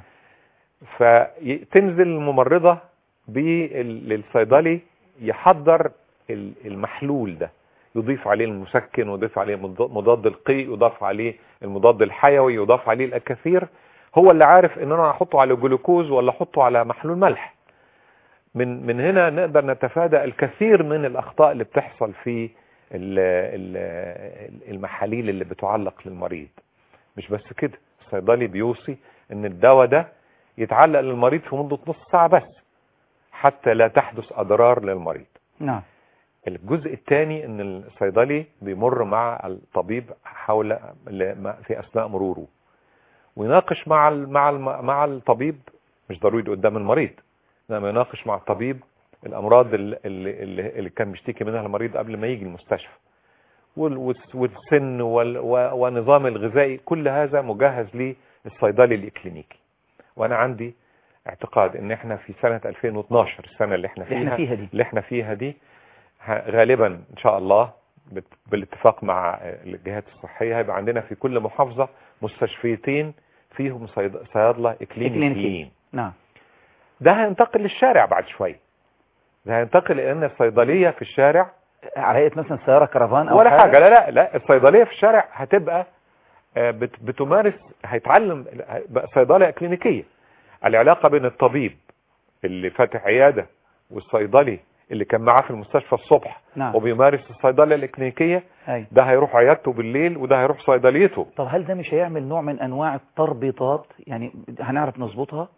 فتنزل الممرضة بال- للصيدلي يحضر ال- المحلول ده يضيف عليه المسكن ويضيف عليه مض- مضاد القيء يضاف عليه المضاد الحيوي يضاف عليه الكثير هو اللي عارف ان انا احطه على جلوكوز ولا احطه على محلول ملح من من هنا نقدر نتفادى الكثير من الاخطاء اللي بتحصل في ال- ال- المحاليل اللي بتعلق للمريض مش بس كده الصيدلي بيوصي ان الدواء ده يتعلق للمريض في مدة نص ساعة بس حتى لا تحدث اضرار للمريض نعم الجزء الثاني ان الصيدلي بيمر مع الطبيب حول ل- في اثناء مروره ويناقش مع ال- مع ال- مع الطبيب مش ضروري قدام المريض انما يناقش مع الطبيب الامراض اللي, اللي, اللي كان بيشتكي منها المريض قبل ما يجي المستشفى وال- والس- والسن وال- و- ونظام الغذائي كل هذا مجهز للصيدلي الاكلينيكي وانا عندي اعتقاد ان احنا في سنة 2012 السنة اللي احنا اللي فيها احنا فيها دي اللي احنا فيها دي ه- غالبا ان شاء الله بت- بالاتفاق مع الجهات الصحية هيبقى عندنا في كل محافظة مستشفيتين فيهم صيد- صيادلة إكلينيكيين. اكلينيكيين نعم ده هينتقل للشارع بعد شوية ده هينتقل لان الصيدلية في الشارع على هيئة مثلا سيارة كرفان أو ولا حاجة لا لا لا الصيدلية في الشارع هتبقى آه، بت- بتمارس هيتعلم بقى صيدلة اكلينيكية العلاقة بين الطبيب اللي فاتح عيادة والصيدلي اللي كان معاه في المستشفى الصبح نعم وبيمارس الصيدلة الاكلينيكية أي. ده هيروح عيادته بالليل وده هيروح صيدليته طب هل ده مش هيعمل نوع من أنواع التربيطات يعني هنعرف نظبطها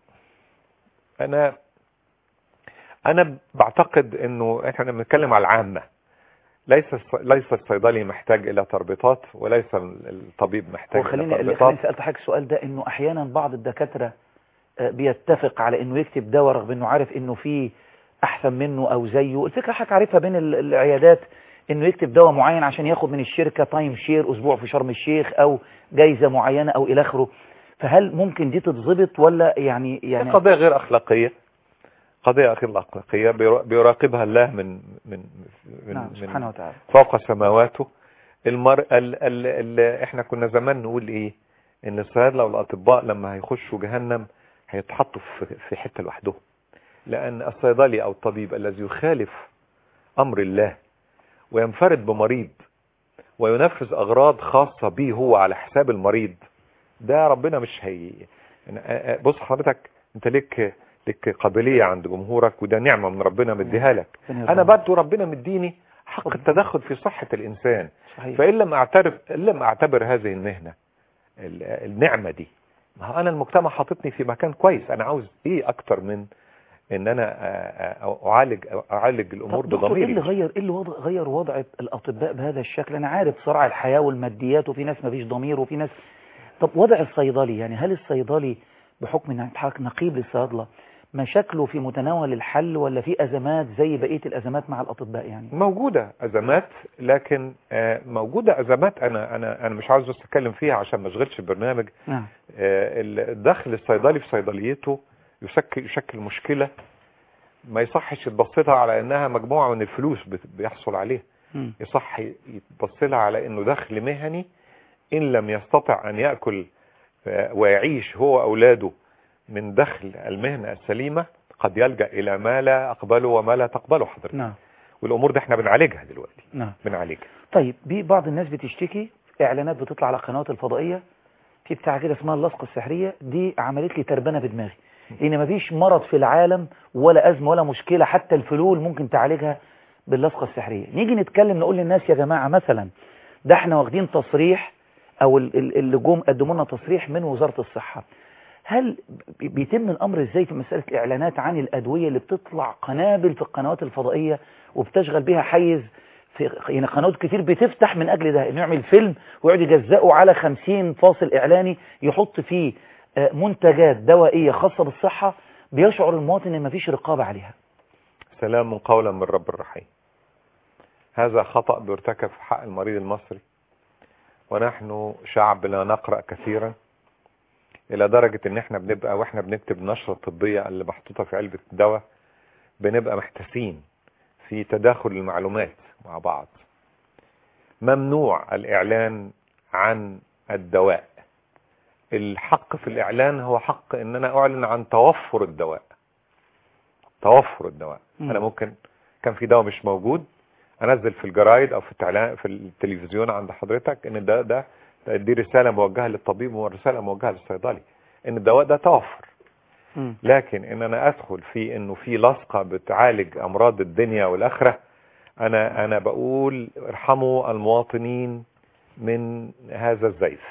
انا انا بعتقد انه احنا بنتكلم على العامة ليس الص- ليس الصيدلي محتاج الى تربيطات وليس الطبيب محتاج الى وخليني تربيطات خليني سألت حضرتك السؤال ده إنه أحيانا بعض الدكاترة آه، بيتفق على إنه يكتب دواء رغم إنه عارف إنه فيه أحسن منه أو زيه الفكرة حضرتك عارفها بين ال- العيادات إنه يكتب دواء معين عشان ياخد من الشركة تايم شير أسبوع في شرم الشيخ أو جايزة معينة أو إلى آخره فهل ممكن دي تتظبط ولا يعني يعني قضية غير أخلاقية قضية غير أخلاقية بيرا- بيراقبها الله من من من, نعم سبحانه من وتعالى فوق سماواته المر... ال... ال... ال... احنا كنا زمان نقول ايه ان الصيادلة والاطباء لما هيخشوا جهنم هيتحطوا في في حتة لوحدهم لان الصيدلي او الطبيب الذي يخالف امر الله وينفرد بمريض وينفذ اغراض خاصة به هو على حساب المريض ده ربنا مش هي أنا- بص حضرتك انت ليك ليك قابلية عند جمهورك وده نعمة من ربنا مديها لك انا برضه ربنا مديني حق التدخل في صحة الانسان صحيح فان لم اعترف ان لم اعتبر هذه المهنة ال- النعمة دي ما هو انا المجتمع حاططني في مكان كويس انا عاوز ايه اكتر من ان انا آه، آه، اعالج اعالج الامور طب دكتور ايه اللي بضميري غير ايه اللي وضع غير وضع الاطباء بهذا الشكل انا عارف صراع الحياه والماديات وفي ناس ما فيش ضمير وفي ناس طب وضع الصيدلي يعني هل الصيدلي بحكم ان حضرتك نقيب للصيادله مشاكله في متناول الحل ولا في ازمات زي بقيه الازمات مع الاطباء يعني موجودة ازمات لكن آه، موجودة ازمات انا انا انا مش عاوز بس اتكلم فيها عشان ما اشغلش البرنامج نعم آه، الدخل الصيدلي في صيدليته يشكل يشكل مشكلة ما يصحش يتبصلها على انها مجموعة من الفلوس بت- بيحصل عليها مم. يصح يتبصلها على انه دخل مهني ان لم يستطع ان يأكل آه، ويعيش هو واولاده من دخل المهنة السليمة قد يلجأ الى ما لا اقبله وما لا تقبله حضرتك نعم والامور دي احنا بنعالجها دلوقتي نعم بنعالجها طيب بي بعض الناس بتشتكي اعلانات بتطلع على القنوات الفضائيه في بتاع كده اسمها اللصقه السحريه دي عملت لي تربنه بدماغي لان مفيش مرض في العالم ولا ازمه ولا مشكله حتى الفلول ممكن تعالجها باللصقه السحريه نيجي نتكلم نقول للناس يا جماعه مثلا ده احنا واخدين تصريح او ال- ال- اللي جم قدموا لنا تصريح من وزاره الصحه هل بي- بيتم الامر ازاي في مساله الاعلانات عن الادويه اللي بتطلع قنابل في القنوات الفضائيه وبتشغل بيها حيز في يعني قنوات كتير بتفتح من اجل ده انه يعمل فيلم ويقعد يجزئه على 50 فاصل اعلاني يحط فيه آه، منتجات دوائيه خاصه بالصحه بيشعر المواطن ان مفيش رقابه عليها سلام قولا من رب الرحيم هذا خطأ بيرتكب في حق المريض المصري ونحن شعب لا نقرأ كثيرا إلى درجة إن إحنا بنبقى وإحنا بنكتب نشرة طبية اللي محطوطة في علبة الدواء بنبقى محتاسين في تداخل المعلومات مع بعض ممنوع الإعلان عن الدواء الحق في الإعلان هو حق إن أنا أعلن عن توفر الدواء توفر الدواء مم. انا ممكن كان في دواء مش موجود انزل في الجرايد او في التعلان في التلفزيون عند حضرتك ان ده ده ده دي رساله موجهه للطبيب ورساله موجهه للصيدلي ان الدواء ده توفر مم. لكن ان انا ادخل في انه في لصقه بتعالج امراض الدنيا والاخره انا انا بقول ارحموا المواطنين من هذا الزيف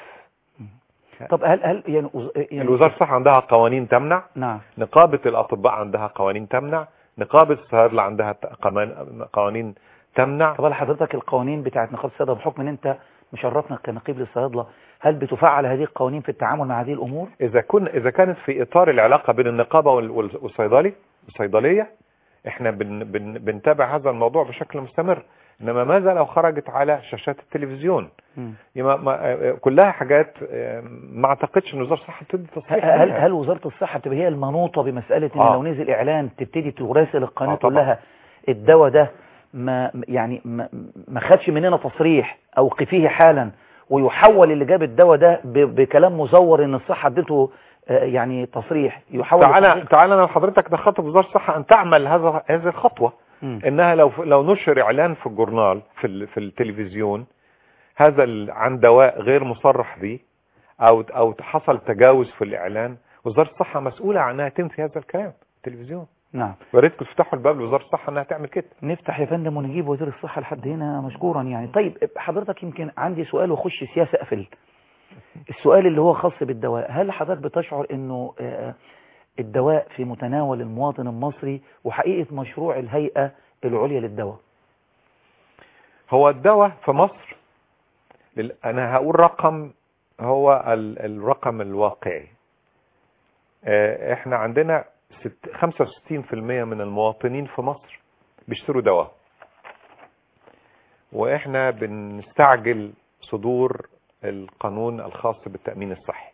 طب هل هل يعني وز- يعني الوزاره الصحه عندها قوانين تمنع نعم نقابة الأطباء عندها قوانين تمنع نقابة الصيادلة عندها ت- قمان- قوانين تمنع طب هل حضرتك القوانين بتاعت نقابه الصيادله بحكم ان انت مشرفنا كنقيب للصيادله هل بتفعل هذه القوانين في التعامل مع هذه الامور؟ إذا كن إذا كانت في إطار العلاقة بين النقابة وال- وال- والصيدلي الصيدلية إحنا بن بن بنتابع هذا الموضوع بشكل مستمر إنما ماذا لو خرجت على شاشات التلفزيون مم. يما ما كلها حاجات آه، ما أعتقدش إن وزارة الصحة بتدي تصريح هل عليها. هل وزاره الصحه بتبقى هي المنوطه بمساله ان آه. لو نزل اعلان تبتدي تراسل القناه آه تقول طبعاً. لها الدواء ده ما يعني ما, ما خدش مننا تصريح اوقفيه حالا ويحول اللي جاب الدواء ده ب- بكلام مزور ان الصحه ادته آه، يعني تصريح يحول تعالى لتصريح. تعالى انا لحضرتك نخاطب وزاره الصحه ان تعمل هذا هذه الخطوه مم. انها لو لو نشر اعلان في الجورنال في ال- في التلفزيون هذا ال- عن دواء غير مصرح به او او حصل تجاوز في الاعلان وزاره الصحه مسؤوله عن انها تنفي هذا الكلام في التلفزيون نعم يا ريتكم تفتحوا الباب لوزاره الصحه انها تعمل كده نفتح يا فندم ونجيب وزير الصحة لحد هنا مشكورا يعني طيب حضرتك يمكن عندي سؤال واخش سياسة اقفل السؤال اللي هو خاص بالدواء هل حضرتك بتشعر انه آه، الدواء في متناول المواطن المصري وحقيقة مشروع الهيئة العليا للدواء هو الدواء في مصر لل- انا هقول رقم هو ال- الرقم الواقعي آه، احنا عندنا ست- 65% من المواطنين في مصر بيشتروا دواء واحنا بنستعجل صدور القانون الخاص بالتأمين الصحي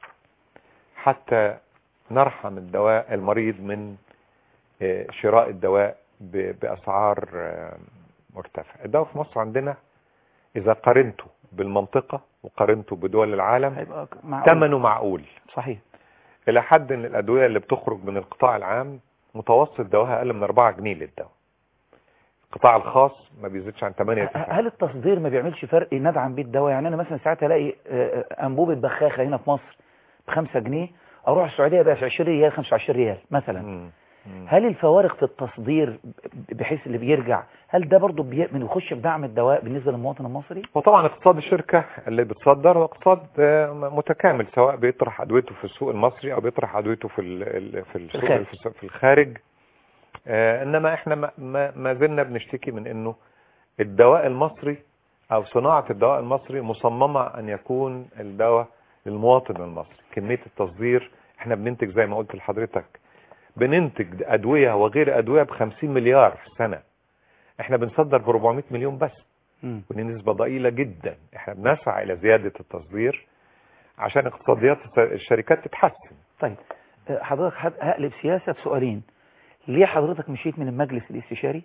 حتى نرحم الدواء المريض من آه، شراء الدواء ب- بأسعار آه، مرتفعة الدواء في مصر عندنا إذا قارنته بالمنطقة وقارنته بدول العالم هيبقى معقول ثمنه معقول صحيح إلى حد إن الأدوية اللي بتخرج من القطاع العام متوسط دواها أقل من 4 جنيه للدواء القطاع الخاص ما بيزيدش عن 8 ه- 9 هل التصدير ما بيعملش فرق ندعم بيه الدواء يعني انا مثلا ساعات الاقي آه، آه، انبوبة بخاخة هنا في مصر بخمسة جنيه اروح السعودية بقى في 20 ريال 25 ريال مثلا مم. مم. هل الفوارق في التصدير ب- بحيث اللي بيرجع هل ده برضه بي- بيخش في دعم الدواء بالنسبة للمواطن المصري؟ وطبعا اقتصاد الشركة اللي بتصدر هو اقتصاد آه، متكامل سواء بيطرح ادويته في السوق المصري او بيطرح ادويته في ال- ال- في السوق الخارج. في السوق- في الخارج آه، انما احنا ما- ما ما زلنا بنشتكي من انه الدواء المصري او صناعة الدواء المصري مصممة ان يكون الدواء للمواطن المصري كمية التصدير احنا بننتج زي ما قلت لحضرتك بننتج ادوية وغير ادوية ب 50 مليار في السنة احنا بنصدر ب 400 مليون بس مم. ودي نسبة ضئيلة جدا احنا بنسعى الى زيادة التصدير عشان اقتصاديات الشركات تتحسن طيب آه، حضرتك هد- هقلب سياسة في سؤالين ليه حضرتك مشيت من المجلس الاستشاري؟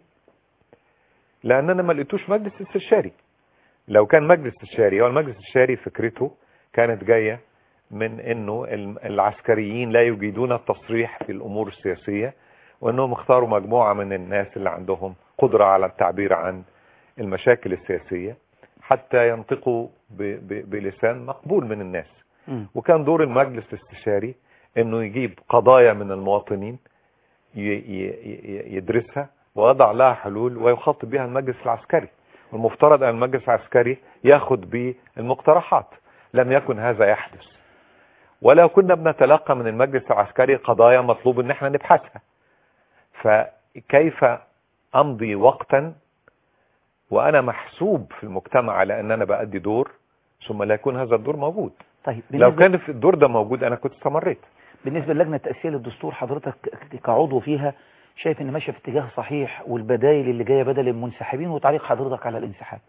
لان انا ما لقيتوش مجلس استشاري لو كان مجلس استشاري هو المجلس الاستشاري فكرته كانت جاية من انه الم- العسكريين لا يجيدون التصريح في الامور السياسية وانهم اختاروا مجموعة من الناس اللي عندهم قدرة على التعبير عن المشاكل السياسية حتى ينطقوا ب- ب- بلسان مقبول من الناس مم. وكان دور المجلس الاستشاري انه يجيب قضايا من المواطنين ي- ي- ي- يدرسها ويضع لها حلول ويخاطب بها المجلس العسكري والمفترض ان المجلس العسكري ياخذ بالمقترحات لم يكن هذا يحدث ولو كنا بنتلقى من المجلس العسكري قضايا مطلوب ان احنا نبحثها فكيف امضي وقتا وانا محسوب في المجتمع على ان انا بأدي دور ثم لا يكون هذا الدور موجود طيب لو بالنسبة, كان في الدور ده موجود انا كنت استمريت بالنسبة للجنة التأسيسية للدستور حضرتك كعضو فيها شايف ان ماشية في اتجاه صحيح والبدايل اللي جاية بدل المنسحبين وتعليق حضرتك على الانسحاب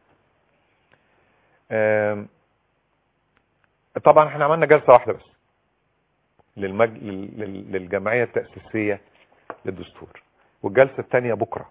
آم، طبعا احنا عملنا جلسة واحدة بس للمج... لل- لل- للجمعية التأسيسية للدستور والجلسة الثانية بكرة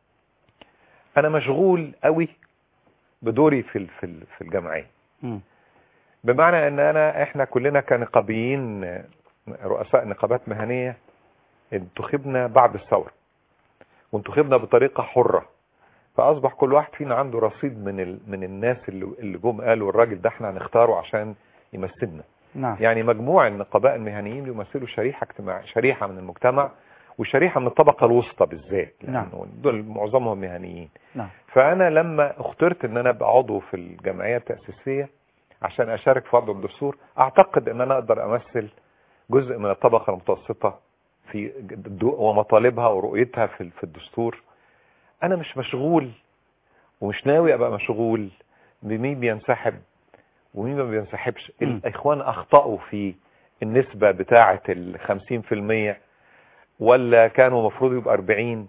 انا مشغول قوي بدوري في ال- في ال- في الجمعية مم. بمعنى ان انا احنا كلنا كنقابيين آه، رؤساء نقابات مهنية انتخبنا بعد الثورة وانتخبنا بطريقة حرة فاصبح كل واحد فينا عنده رصيد من ال... من الناس اللي اللي جم قالوا الراجل ده احنا هنختاره عشان يمثلنا نعم يعني مجموع النقباء المهنيين يمثلوا شريحة اجتماع شريحة من المجتمع وشريحة من الطبقة الوسطى بالذات نعم. لأنه دول معظمهم مهنيين نعم فأنا لما اخترت ان انا ابقى عضو في الجمعية التأسيسية عشان اشارك في وضع الدستور اعتقد ان انا اقدر امثل جزء من الطبقة المتوسطة في دو- ومطالبها ورؤيتها في في الدستور انا مش مشغول ومش ناوي ابقى مشغول بمين بينسحب ومين ما بينسحبش مم. الاخوان اخطأوا في النسبة بتاعة ال 50% ولا كانوا المفروض يبقى 40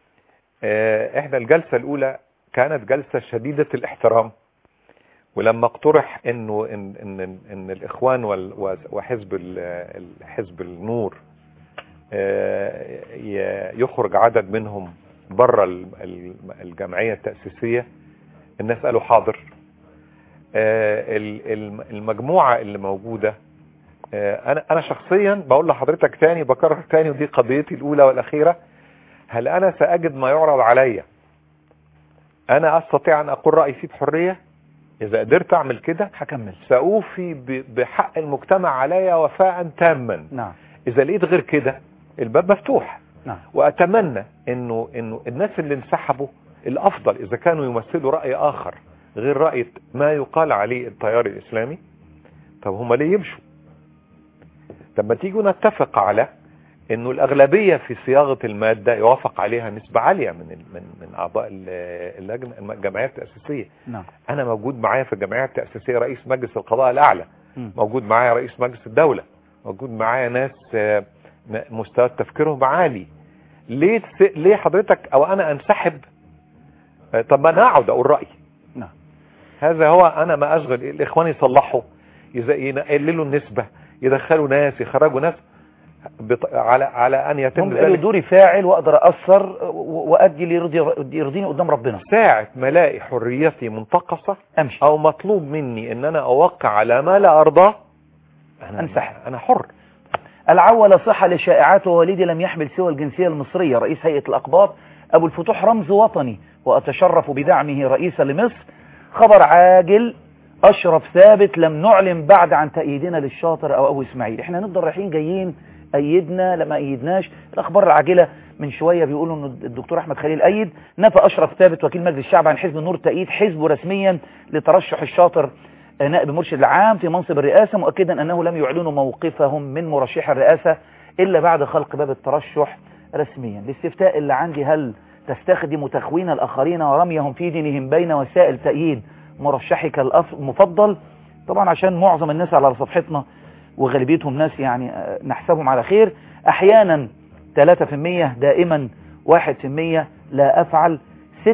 آه، احنا الجلسة الاولى كانت جلسة شديدة الاحترام ولما اقترح انه ان ان ان الاخوان وال- وحزب ال- حزب النور آه، ي- يخرج عدد منهم بره ال- ال- الجمعية التأسيسية الناس قالوا حاضر آه، ال- الم- المجموعة اللي موجودة آه، انا انا شخصيا بقول لحضرتك تاني بكرر تاني ودي قضيتي الاولى والاخيرة هل انا ساجد ما يعرض عليا انا استطيع ان اقول رايي فيه بحرية اذا قدرت اعمل كده هكمل سأوفي ب- بحق المجتمع عليا وفاء تاما نعم اذا لقيت غير كده الباب مفتوح نعم واتمنى انه انه الناس اللي انسحبوا الافضل اذا كانوا يمثلوا راي اخر غير راي ما يقال عليه التيار الاسلامي طب هم ليه يمشوا لما تيجوا نتفق على انه الاغلبيه في صياغه الماده يوافق عليها نسبه عاليه من ال- من من اعضاء ال- اللجنه الجمعيات التاسيسيه نعم انا موجود معايا في الجمعيه التاسيسيه رئيس مجلس القضاء الاعلى مم. موجود معايا رئيس مجلس الدولة موجود معايا ناس آه، م- مستوى تفكيرهم عالي ليه تس- ليه حضرتك او انا انسحب آه، طب ما انا اقعد اقول رايي نعم هذا هو انا ما اشغل الاخوان يصلحوا يز- يقللوا النسبة يدخلوا ناس يخرجوا ناس بط... على على ان يتم هم قالوا ذلك دوري فاعل واقدر اثر و- وادي اللي يرضي يرضيني قدام ربنا ساعة ما الاقي حريتي منتقصة امشي او مطلوب مني ان انا اوقع على ما لا ارضاه انا انسحب. انا حر العول صحة لشائعات ووالدي لم يحمل سوى الجنسية المصرية رئيس هيئة الأقباط أبو الفتوح رمز وطني وأتشرف بدعمه رئيسا لمصر خبر عاجل أشرف ثابت لم نعلن بعد عن تأييدنا للشاطر أو أبو إسماعيل إحنا نفضل رايحين جايين أيدنا لما أيدناش الأخبار العاجلة من شوية بيقولوا أن الدكتور أحمد خليل أيد نفى أشرف ثابت وكيل مجلس الشعب عن حزب النور تأييد حزبه رسميا لترشح الشاطر نائب المرشد العام في منصب الرئاسة مؤكدا أنه لم يعلنوا موقفهم من مرشح الرئاسة إلا بعد خلق باب الترشح رسميا الاستفتاء اللي عندي هل تستخدم تخوين الآخرين ورميهم في دينهم بين وسائل تأييد مرشحك المفضل طبعا عشان معظم الناس على صفحتنا وغالبيتهم ناس يعني آه، نحسبهم على خير أحيانا 3% دائما 1% لا أفعل 96%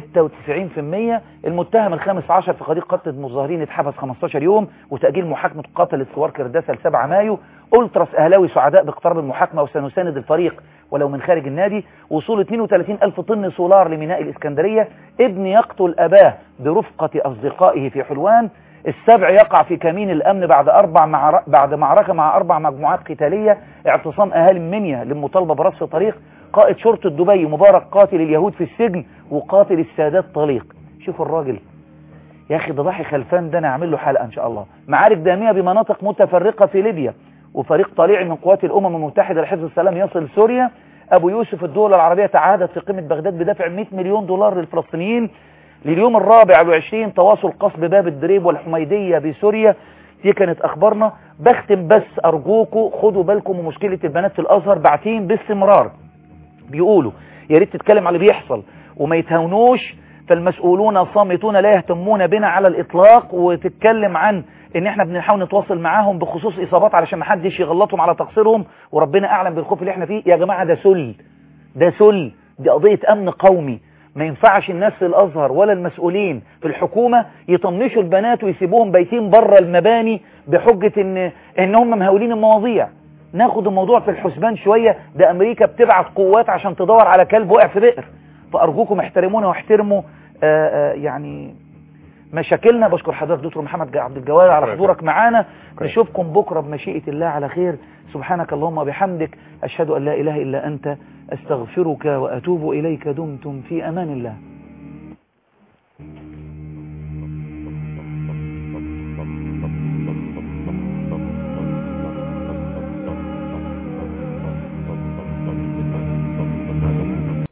المتهم الخامس عشر في قضية قتل المظاهرين اتحبس 15 يوم وتأجيل محاكمة قاتل الثوار كرداسة ل 7 مايو ألتراس أهلاوي سعداء باقتراب المحاكمة وسنساند الفريق ولو من خارج النادي وصول 32 ألف طن سولار لميناء الإسكندرية ابن يقتل أباه برفقة أصدقائه في حلوان السبع يقع في كمين الأمن بعد أربع معر... بعد معركة مع أربع مجموعات قتالية اعتصام أهالي منيا للمطالبة برصف طريق قائد شرطة دبي مبارك قاتل اليهود في السجن وقاتل السادات طليق شوفوا الراجل يا أخي ده ضحي خلفان ده أنا أعمل له حلقة إن شاء الله معارك دامية بمناطق متفرقة في ليبيا وفريق طليعي من قوات الأمم المتحدة لحفظ السلام يصل سوريا أبو يوسف الدول العربية تعهدت في قمة بغداد بدفع 100 مليون دولار للفلسطينيين لليوم الرابع والعشرين تواصل قصف باب الدريب والحميدية بسوريا دي كانت اخبارنا بختم بس ارجوكم خدوا بالكم من مشكله البنات في الازهر باعتين باستمرار بيقولوا يا ريت تتكلم على اللي بيحصل وما يتهاونوش فالمسؤولون صامتون لا يهتمون بنا على الاطلاق وتتكلم عن ان احنا بنحاول نتواصل معاهم بخصوص اصابات علشان ما حدش يغلطهم على تقصيرهم وربنا اعلم بالخوف اللي احنا فيه يا جماعه ده سل ده سل دي قضيه امن قومي ما ينفعش الناس في الازهر ولا المسؤولين في الحكومه يطنشوا البنات ويسيبوهم بايتين بره المباني بحجه ان ان هم مهاولين المواضيع ناخد الموضوع في الحسبان شويه ده امريكا بتبعت قوات عشان تدور على كلب وقع في بئر فارجوكم احترمونا واحترموا آآ آآ يعني مشاكلنا بشكر حضرتك دكتور محمد عبد الجواد على شكرا. حضورك معانا نشوفكم بكره بمشيئه الله على خير سبحانك اللهم وبحمدك اشهد ان لا اله الا انت استغفرك واتوب اليك دمتم في امان الله